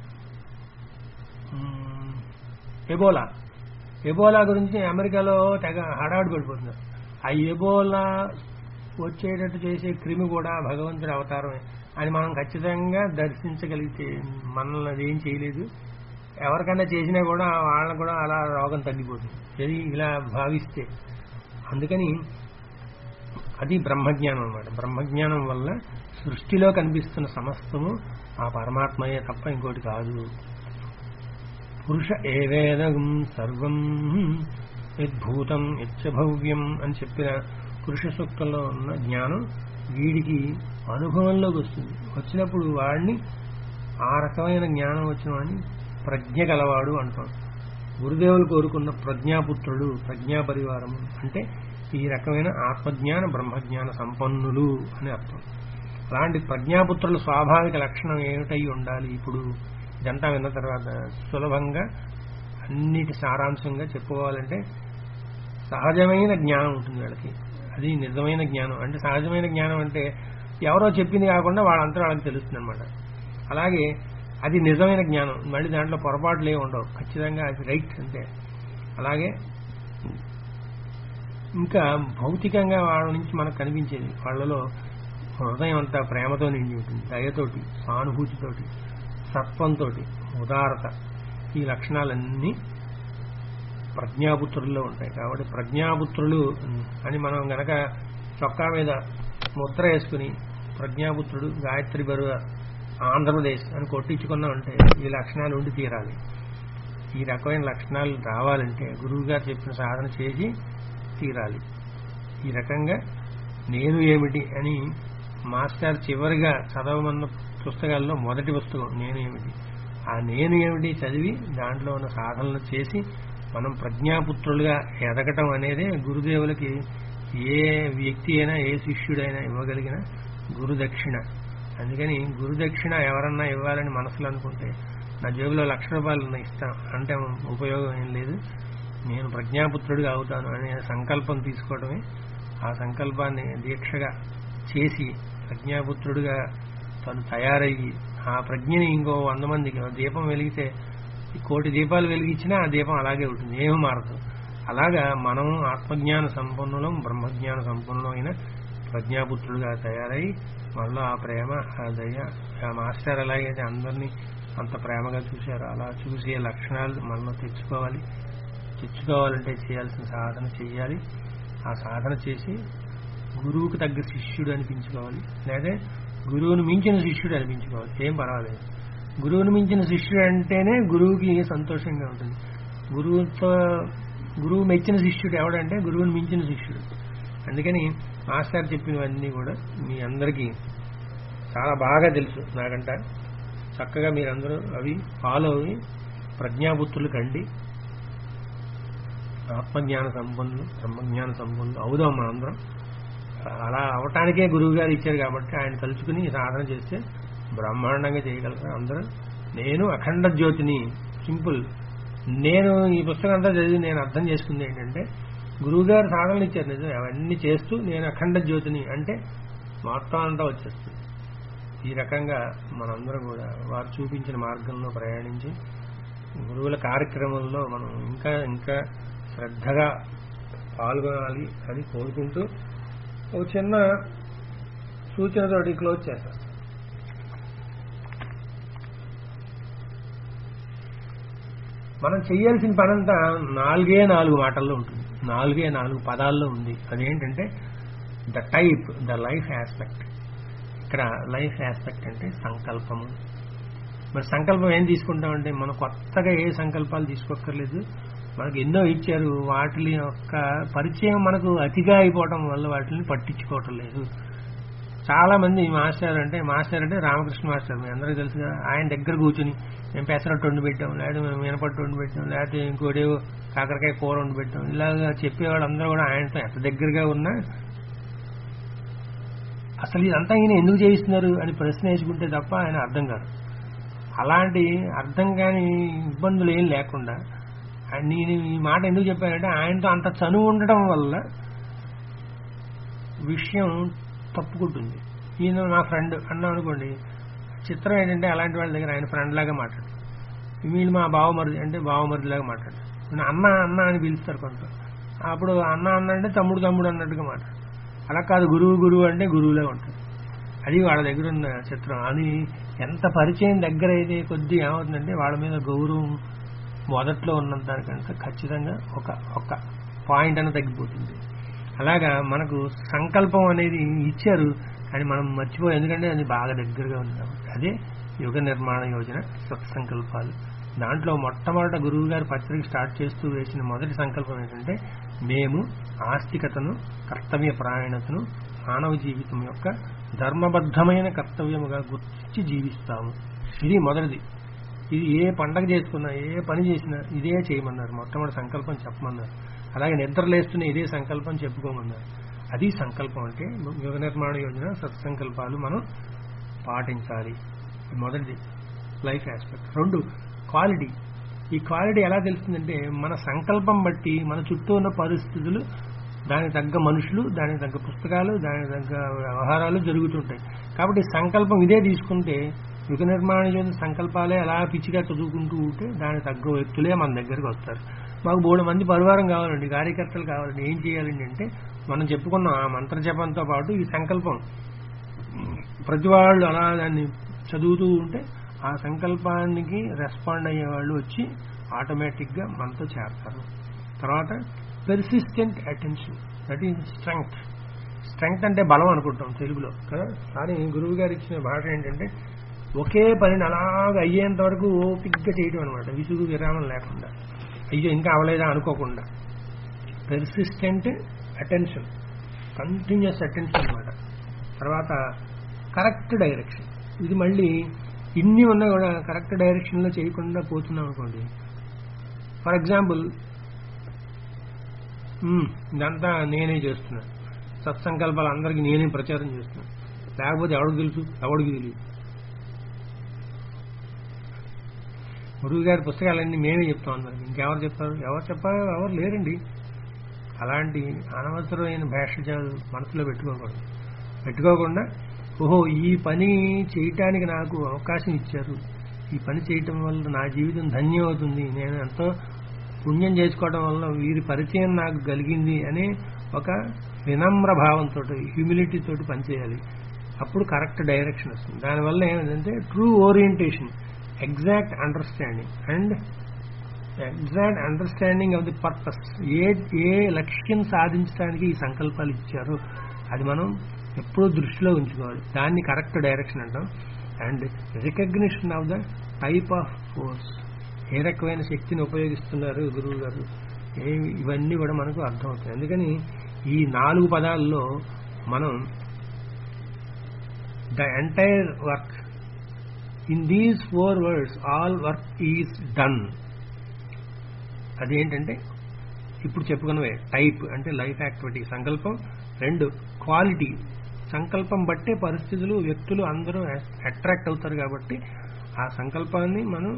మ్మ్, ఎబోలా ఎబోలా గురించి అమెరికాలో తెగ హడావుడి పడిపోతున్నారు ఆ ఎబోలా వచ్చేటట్టు చేసే క్రిమి కూడా భగవంతుడి అవతారమే అని మనం ఖచ్చితంగా దర్శించగలిగితే మనల్ని అది ఏం చేయలేదు ఎవరికైనా చేసినా కూడా వాళ్ళకు కూడా అలా రోగం తగ్గిపోతుంది ఇది ఇలా భావిస్తే అందుకని అది బ్రహ్మజ్ఞానం అన్నమాట బ్రహ్మజ్ఞానం వల్ల సృష్టిలో కనిపిస్తున్న సమస్తము ఆ పరమాత్మయే తప్ప ఇంకోటి కాదు పురుష ఏవేదం సర్వం యద్భూతం యచ్చభవ్యం అని చెప్పిన పురుష సూక్తంలో ఉన్న జ్ఞానం వీడికి అనుభవంలోకి వస్తుంది వచ్చినప్పుడు వాడిని ఆ రకమైన జ్ఞానం వచ్చిన వాడిని ప్రజ్ఞ గలవాడు అంటాం గురుదేవులు కోరుకున్న ప్రజ్ఞాపుత్రుడు ప్రజ్ఞా పరివారం అంటే ఈ రకమైన ఆత్మజ్ఞాన బ్రహ్మజ్ఞాన సంపన్నులు అని అర్థం అలాంటి ప్రజ్ఞాపుత్రుల స్వాభావిక లక్షణం ఏమిటై ఉండాలి ఇప్పుడు ఇదంతా విన్న తర్వాత సులభంగా అన్నిటి సారాంశంగా చెప్పుకోవాలంటే సహజమైన జ్ఞానం ఉంటుంది వాళ్ళకి అది నిజమైన జ్ఞానం అంటే సహజమైన జ్ఞానం అంటే ఎవరో చెప్పింది కాకుండా వాళ్ళంతా వాళ్ళకి తెలుస్తుంది అనమాట అలాగే అది నిజమైన జ్ఞానం మళ్ళీ దాంట్లో పొరపాట్లు ఏమి ఉండవు ఖచ్చితంగా అది రైట్ అంతే అలాగే ఇంకా భౌతికంగా వాళ్ళ నుంచి మనకు కనిపించేది వాళ్ళలో హృదయం అంతా ప్రేమతో నిండి ఉంటుంది దయతోటి సానుభూతితోటి సత్వంతో ఉదారత ఈ లక్షణాలన్నీ ప్రజ్ఞాపుత్రుల్లో ఉంటాయి కాబట్టి ప్రజ్ఞాపుత్రులు అని మనం గనక చొక్కా మీద ముద్ర వేసుకుని ప్రజ్ఞాపుత్రుడు గాయత్రి బరువ ఆంధ్రప్రదేశ్ అని కొట్టించుకున్నామంటే ఈ లక్షణాలు ఉండి తీరాలి ఈ రకమైన లక్షణాలు రావాలంటే గురువు గారు చెప్పిన సాధన చేసి తీరాలి ఈ రకంగా నేను ఏమిటి అని మాస్టర్ చివరిగా చదవమన్న పుస్తకాల్లో మొదటి పుస్తకం నేను ఏమిటి ఆ నేను ఏమిటి చదివి దాంట్లో ఉన్న సాధనలు చేసి మనం ప్రజ్ఞాపుత్రులుగా ఎదగటం అనేది గురుదేవులకి ఏ వ్యక్తి అయినా ఏ శిష్యుడైనా ఇవ్వగలిగిన గురుదక్షిణ అందుకని గురుదక్షిణ ఎవరన్నా ఇవ్వాలని మనసులో అనుకుంటే నా జేబులో లక్ష రూపాయలు ఉన్నాయి ఇస్తాం అంటే ఉపయోగం ఏం లేదు నేను ప్రజ్ఞాపుత్రుడిగా అవుతాను అనే సంకల్పం తీసుకోవడమే ఆ సంకల్పాన్ని దీక్షగా చేసి ప్రజ్ఞాపుత్రుడిగా తను తయారయ్యి ఆ ప్రజ్ఞని ఇంకో వంద మందికి దీపం వెలిగితే ఈ కోటి దీపాలు వెలిగించినా ఆ దీపం అలాగే ఉంటుంది ఏమి మారదు అలాగా మనం ఆత్మజ్ఞాన సంపన్నులం బ్రహ్మజ్ఞాన సంపన్నులం అయిన ప్రజ్ఞాపుత్రుడిగా తయారై మనలో ఆ ప్రేమ ఆ దయ ఆ మాస్టర్ ఎలాగైతే అందరినీ అంత ప్రేమగా చూశారో అలా చూసే లక్షణాలు మనలో తెచ్చుకోవాలి తెచ్చుకోవాలంటే చేయాల్సిన సాధన చేయాలి ఆ సాధన చేసి గురువుకు తగ్గ శిష్యుడు అనిపించుకోవాలి లేదా గురువును మించిన శిష్యుడు అనిపించుకోవాలి ఏం పర్వాలేదు గురువును మించిన శిష్యుడు అంటేనే గురువుకి సంతోషంగా ఉంటుంది గురువుతో గురువు మెచ్చిన శిష్యుడు ఎవడంటే గురువుని మించిన శిష్యుడు అందుకని మాస్టర్ చెప్పినవన్నీ కూడా మీ అందరికీ చాలా బాగా తెలుసు నాకంట చక్కగా మీరందరూ అవి ఫాలో అవి ప్రజ్ఞాపుత్రులు కండి ఆత్మజ్ఞాన సంపన్నులు బ్రహ్మజ్ఞాన సంపన్నులు అవుదాం మనందరం అలా అవటానికే గురువు గారు ఇచ్చారు కాబట్టి ఆయన తలుచుకుని సాధన చేస్తే బ్రహ్మాండంగా చేయగలరు అందరూ నేను అఖండ జ్యోతిని సింపుల్ నేను ఈ పుస్తకం అంతా చదివి నేను అర్థం చేసుకుంది ఏంటంటే గురువుగారు సాధనలు ఇచ్చారు నిజం అవన్నీ చేస్తూ నేను అఖండ జ్యోతిని అంటే మొత్తం అంతా వచ్చేస్తుంది ఈ రకంగా మనందరం కూడా వారు చూపించిన మార్గంలో ప్రయాణించి గురువుల కార్యక్రమంలో మనం ఇంకా ఇంకా శ్రద్ధగా పాల్గొనాలి అని కోరుకుంటూ ఒక చిన్న సూచనతోటి క్లోజ్ చేస్తాం మనం చేయాల్సిన పనంతా నాలుగే నాలుగు మాటల్లో ఉంటుంది నాలుగే నాలుగు పదాల్లో ఉంది అదేంటంటే the type the life aspect ఇక్కడ లైఫ్ ఆస్పెక్ట్ అంటే సంకల్పము మరి సంకల్పం ఏం తీసుకుంటామంటే మనం కొత్తగా ఏ సంకల్పాలు తీసుకోక్కర్లేదు మనకు ఎన్నో ఇచ్చారు వాటి యొక్క పరిచయం మనకు అతిగా అయిపోవడం వల్ల వాటిని పట్టించుకోవటం లేదు చాలా మంది మాస్టర్ అంటే మాస్టర్ అంటే రామకృష్ణ మాస్టర్ మీ అందరికీ తెలుసుగా ఆయన దగ్గర కూర్చుని మేము పెసరట్టు వండి పెట్టాం లేదా మేము మినపట్టు వండి పెట్టాం లేకపోతే ఇంకోటి కాకరకాయ కూర వండి పెట్టాం ఇలాగా చెప్పేవాళ్ళు అందరూ కూడా ఆయనతో ఎంత దగ్గరగా ఉన్నా అసలు ఇదంతా ఈయన ఎందుకు చేయిస్తున్నారు అని ప్రశ్న వేసుకుంటే తప్ప ఆయన అర్థం కాదు అలాంటి అర్థం కాని ఇబ్బందులు ఏం లేకుండా నేను ఈ మాట ఎందుకు చెప్పానంటే ఆయనతో అంత చనువు ఉండటం వల్ల విషయం తప్పుకుంటుంది ఈయన నా ఫ్రెండ్ అన్నాం అనుకోండి చిత్రం ఏంటంటే అలాంటి వాళ్ళ దగ్గర ఆయన ఫ్రెండ్ లాగా మాట్లాడు వీళ్ళు మా బావమరిది అంటే బావమరిది లాగా మాట్లాడు అన్న అన్న అని పిలుస్తారు కొంత అప్పుడు అన్న అన్న అంటే తమ్ముడు తమ్ముడు అన్నట్టుగా మాట్లాడు అలా కాదు గురువు గురువు అంటే గురువులే ఉంటాడు అది వాళ్ళ దగ్గర ఉన్న చిత్రం అది ఎంత పరిచయం దగ్గర అయితే కొద్ది ఏమవుతుందంటే వాళ్ళ మీద గౌరవం మొదట్లో ఉన్నంత దానికంటే ఖచ్చితంగా ఒక ఒక పాయింట్ అని తగ్గిపోతుంది అలాగా మనకు సంకల్పం అనేది ఇచ్చారు కానీ మనం మర్చిపోయి ఎందుకంటే అది బాగా దగ్గరగా ఉంది కాబట్టి అదే యుగ నిర్మాణ యోజన సత్సంకల్పాలు దాంట్లో మొట్టమొదట గురువు గారు పత్రిక స్టార్ట్ చేస్తూ వేసిన మొదటి సంకల్పం ఏంటంటే మేము ఆస్తికతను కర్తవ్య ప్రాయణతను మానవ జీవితం యొక్క ధర్మబద్ధమైన కర్తవ్యముగా గుర్తించి జీవిస్తాము ఇది మొదటిది ఇది ఏ పండగ చేసుకున్నా ఏ పని చేసినా ఇదే చేయమన్నారు మొట్టమొదటి సంకల్పం చెప్పమన్నారు అలాగే నిద్రలేస్తున్న ఇదే సంకల్పం చెప్పుకోమన్నారు అది సంకల్పం అంటే యుగ నిర్మాణ యోజన సత్సంకల్పాలు మనం పాటించాలి మొదటిది లైఫ్ ఆస్పెక్ట్ రెండు క్వాలిటీ ఈ క్వాలిటీ ఎలా తెలుస్తుందంటే మన సంకల్పం బట్టి మన చుట్టూ ఉన్న పరిస్థితులు దానికి తగ్గ మనుషులు దానికి తగ్గ పుస్తకాలు దానికి తగ్గ వ్యవహారాలు జరుగుతుంటాయి కాబట్టి సంకల్పం ఇదే తీసుకుంటే యుగ నిర్మాణ యోజన సంకల్పాలే అలా పిచ్చిగా చదువుకుంటూ ఉంటే దానికి తగ్గ వ్యక్తులే మన దగ్గరికి వస్తారు మాకు బోడు మంది పరివారం కావాలండి కార్యకర్తలు కావాలండి ఏం చేయాలండి అంటే మనం చెప్పుకున్నాం ఆ మంత్ర జపంతో పాటు ఈ సంకల్పం ప్రతి వాళ్ళు అలా దాన్ని చదువుతూ ఉంటే ఆ సంకల్పానికి రెస్పాండ్ అయ్యే వాళ్ళు వచ్చి ఆటోమేటిక్గా మనతో చేరతారు తర్వాత persistent attention that is strength strength అంటే బలం అనుకుంటాం తెలుగులో కదా కానీ గురువు గారు ఇచ్చిన భాష ఏంటంటే ఒకే పనిని అలాగ అయ్యేంత వరకు ఓపిక్గా చేయటం అనమాట విసుగు విరామం లేకుండా అయ్యో ఇంకా అవలేదా అనుకోకుండా పెర్సిస్టెంట్ అటెన్షన్ కంటిన్యూస్ అటెన్షన్ అనమాట తర్వాత కరెక్ట్ డైరెక్షన్ ఇది మళ్ళీ ఇన్ని ఉన్నా కూడా కరెక్ట్ డైరెక్షన్లో చేయకుండా పోతున్నాం అనుకోండి ఫర్ ఎగ్జాంపుల్ ఇదంతా నేనే చేస్తున్నా సత్సంకల్పాలు అందరికీ నేనే ప్రచారం చేస్తున్నా లేకపోతే ఎవరికి తెలుసు ఎవడికి తెలియదు గురువు గారి పుస్తకాలన్నీ మేమే చెప్తాం అందరికి ఇంకెవరు చెప్తారు ఎవరు చెప్పారు ఎవరు లేరండి అలాంటి అనవసరమైన భేషజాలు మనసులో పెట్టుకోకూడదు పెట్టుకోకుండా ఓహో ఈ పని చేయటానికి నాకు అవకాశం ఇచ్చారు ఈ పని చేయటం వల్ల నా జీవితం ధన్యం అవుతుంది నేను ఎంతో పుణ్యం చేసుకోవడం వల్ల వీరి పరిచయం నాకు కలిగింది అనే ఒక వినమ్ర భావంతో హ్యూమిలిటీ తోటి పనిచేయాలి అప్పుడు కరెక్ట్ డైరెక్షన్ వస్తుంది దానివల్ల ఏమిటంటే true orientation exact understanding and exact understanding of the purpose ఏ ఏ లక్ష్యం సాధించడానికి ఈ సంకల్పాలు ఇచ్చారో అది మనం ఎప్పుడూ దృష్టిలో ఉంచుకోవాలి దాన్ని కరెక్ట్ డైరెక్షన్ అంటాం and recognition of the type of force ఏ రకమైన శక్తిని ఉపయోగిస్తున్నారు గురువు గారు ఏమి ఇవన్నీ కూడా మనకు అర్థమవుతాయి అందుకని ఈ నాలుగు పదాల్లో మనం the entire work in these four words all work is done అదేంటంటే ఇప్పుడు చెప్పుకున్నవే టైప్ అంటే లైఫ్ యాక్టివిటీ సంకల్పం రెండు క్వాలిటీ సంకల్పం బట్టే పరిస్థితులు వ్యక్తులు అందరూ అట్రాక్ట్ అవుతారు కాబట్టి ఆ సంకల్పాన్ని మనం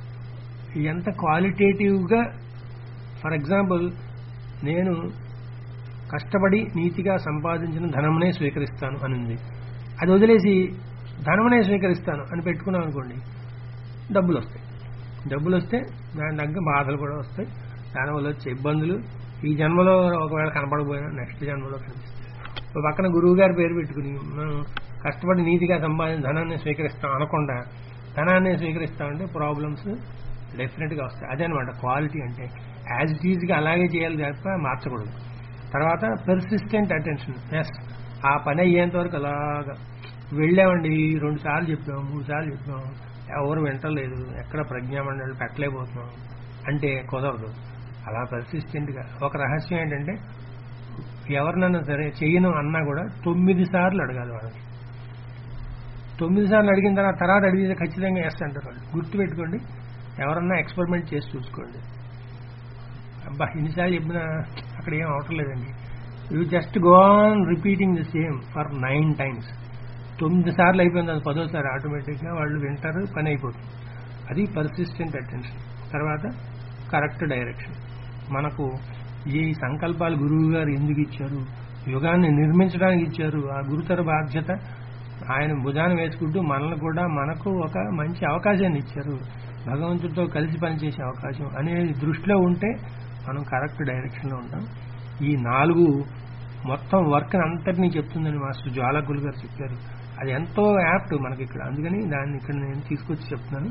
ఎంత క్వాలిటేటివ్గా ఫర్ ఎగ్జాంపుల్ నేను కష్టపడి నీతిగా సంపాదించిన ధనమునే స్వీకరిస్తాను అనింది అది వదిలేసి ధనమునే స్వీకరిస్తాను అని పెట్టుకున్నాం అనుకోండి డబ్బులు వస్తాయి డబ్బులు వస్తే దాని తగ్గ బాధలు కూడా వస్తాయి దానివల్ల వచ్చే ఇబ్బందులు ఈ జన్మలో ఒకవేళ కనపడకపోయినా నెక్స్ట్ జన్మలో కనిపిస్తాయి ఓ పక్కన గురువు గారి పేరు పెట్టుకుని మనం కష్టపడి నీతిగా సంపాదించిన ధనాన్ని స్వీకరిస్తాం అనకుండా ధనాన్ని స్వీకరిస్తామంటే ప్రాబ్లమ్స్ డెఫినెట్గా వస్తాయి అదే అనమాట క్వాలిటీ అంటే యాజ్ ఇట్ ఈజ్గా అలాగే చేయాలి తప్ప మార్చకూడదు తర్వాత పెర్సిస్టెంట్ అటెన్షన్ ఎస్ ఆ పని అయ్యేంత వరకు అలాగా వెళ్ళామండి రెండు సార్లు చెప్పాం మూడు సార్లు చెప్పాం ఎవరు వింటలేదు ఎక్కడ ప్రజ్ఞామండలి పెట్టలేకపోతున్నాం అంటే కుదరదు అలా పర్సిస్టెంట్గా ఒక రహస్యం ఏంటంటే ఎవరినన్నా సరే చెయ్యను అన్నా కూడా తొమ్మిది సార్లు అడగాలి వాళ్ళకి తొమ్మిది సార్లు అడిగిన తర్వాత తర్వాత అడిగితే ఖచ్చితంగా ఎస్ అంటారు వాళ్ళు గుర్తుపెట్టుకోండి ఎవరన్నా ఎక్స్పెరిమెంట్ చేసి చూసుకోండి అబ్బా ఇన్నిసార్లు చెప్పినా అక్కడ ఏం అవట్లేదండి you just go on repeating the same for nine times తొమ్మిది సార్లు అయిపోయింది అది పదోసారి ఆటోమేటిక్గా వాళ్ళు వింటారు పని అయిపోతుంది అది పర్సిస్టెంట్ అటెన్షన్ తర్వాత కరెక్ట్ డైరెక్షన్ మనకు ఈ సంకల్పాలు గురువు గారు ఎందుకు ఇచ్చారు యుగాన్ని నిర్మించడానికి ఇచ్చారు ఆ గురుతర బాధ్యత ఆయన భుజాన్ని వేసుకుంటూ మనల్ని కూడా మనకు ఒక మంచి అవకాశాన్ని ఇచ్చారు భగవంతుడితో కలిసి పనిచేసే అవకాశం అనేది దృష్టిలో ఉంటే మనం కరెక్ట్ డైరెక్షన్లో ఉంటాం ఈ నాలుగు మొత్తం వర్క్ అంతటినీ చెప్తుందని మాస్టర్ జ్వాలకులు గారు చెప్పారు అది ఎంతో యాప్ట్ మనకి ఇక్కడ అందుకని దాన్ని ఇక్కడ నేను తీసుకొచ్చి చెప్తున్నాను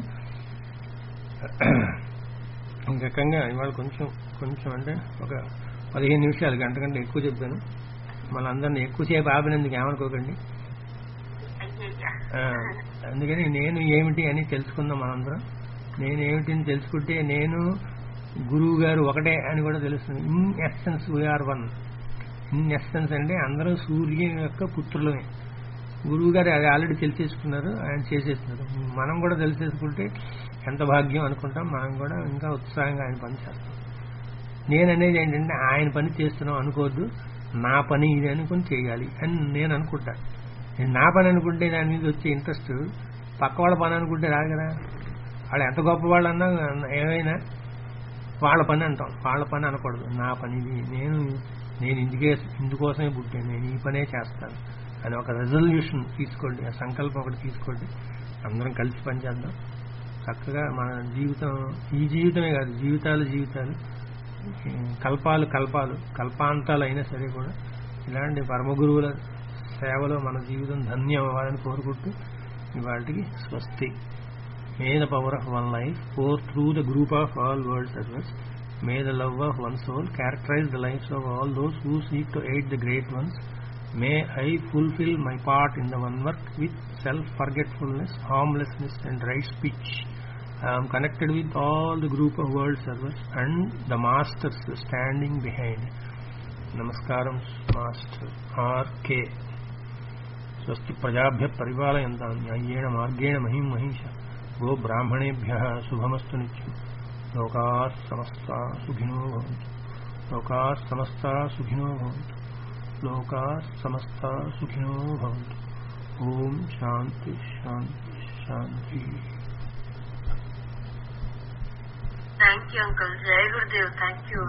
ఇంకకంగా ఇవాళ కొంచెం కొంచెం అంటే ఒక పదిహేను నిమిషాలు గంట కంటే ఎక్కువ చెప్పాను మనందరినీ ఎక్కువసేపు ఆపినందుకు ఏమనుకోకండి ఆ, అందుకని నేను ఏమిటి అని తెలుసుకుందాం మనందరం నేను ఏమిటి అని తెలుసుకుంటే నేను గురువు గారు ఒకటే అని కూడా తెలుస్తుంది in essence we are one in essence అంటే అందరూ సూర్యుని యొక్క పుత్రులమే గురువు గారు అది ఆల్రెడీ తెలిసేసుకున్నారు ఆయన చేసేస్తున్నారు మనం కూడా తెలిసేసుకుంటే ఎంత భాగ్యం అనుకుంటాం మనం కూడా ఇంకా ఉత్సాహంగా ఆయన పని చేస్తాం నేను అనేది ఏంటంటే ఆయన పని చేస్తున్నాం అనుకోవద్దు నా పని ఇది అనుకుని చేయాలి అని నేను అనుకుంటా నేను నా పని అనుకుంటే దాని మీద వచ్చే ఇంట్రెస్ట్ పక్క వాళ్ళ పని అనుకుంటే రాదు కదా వాళ్ళు ఎంత గొప్ప వాళ్ళు అన్నా ఏమైనా వాళ్ళ పని అంటాం వాళ్ళ పని అనకూడదు నా పని ఇది నేను నేను ఇందుకే ఇందుకోసమే పుట్టాను నేను ఈ పనే చేస్తాను అని ఒక రెజల్యూషన్ తీసుకోండి ఆ సంకల్పం ఒకటి తీసుకోండి అందరం కలిసి పనిచేద్దాం చక్కగా మన జీవితం ఈ జీవితమే కాదు జీవితాలు జీవితాలు ఈ కల్పాలు కల్పాలు కల్పాంతాలు అయినా సరే కూడా ఇలాంటి పరమ గురువుల సేవలో మన జీవితం ధన్యం అవ్వాలని కోరుకుంటూ ఇవాటికి స్వస్తి may the power of one life pour through the group of all world service may the love of one soul characterise the lives of all those who seek to aid the great ones may I fulfil my part in the one work with self forgetfulness harmlessness and right speech I am connected with all the group of world servers and the masters standing behind. Namaskaram, Master R.K. स्वस्ति प्रजाभ्य परिपालयन्तां न्याय्येण मार्गेण महिं महिष गो ब्राह्मणेभ्यः शुभमस्तु नित्यं लोकाः समस्ता सुखिनो भवन्तु लोकाः समस्ता सुखिनो भवन्तु लोकाः समस्ता सुखिनो भवन्तु ॐ शान्ति शान्ति शान्तिः థ్యాంక్ యూ అంకుల్ జయ గురుదేవ్ థ్యాంక్ యూ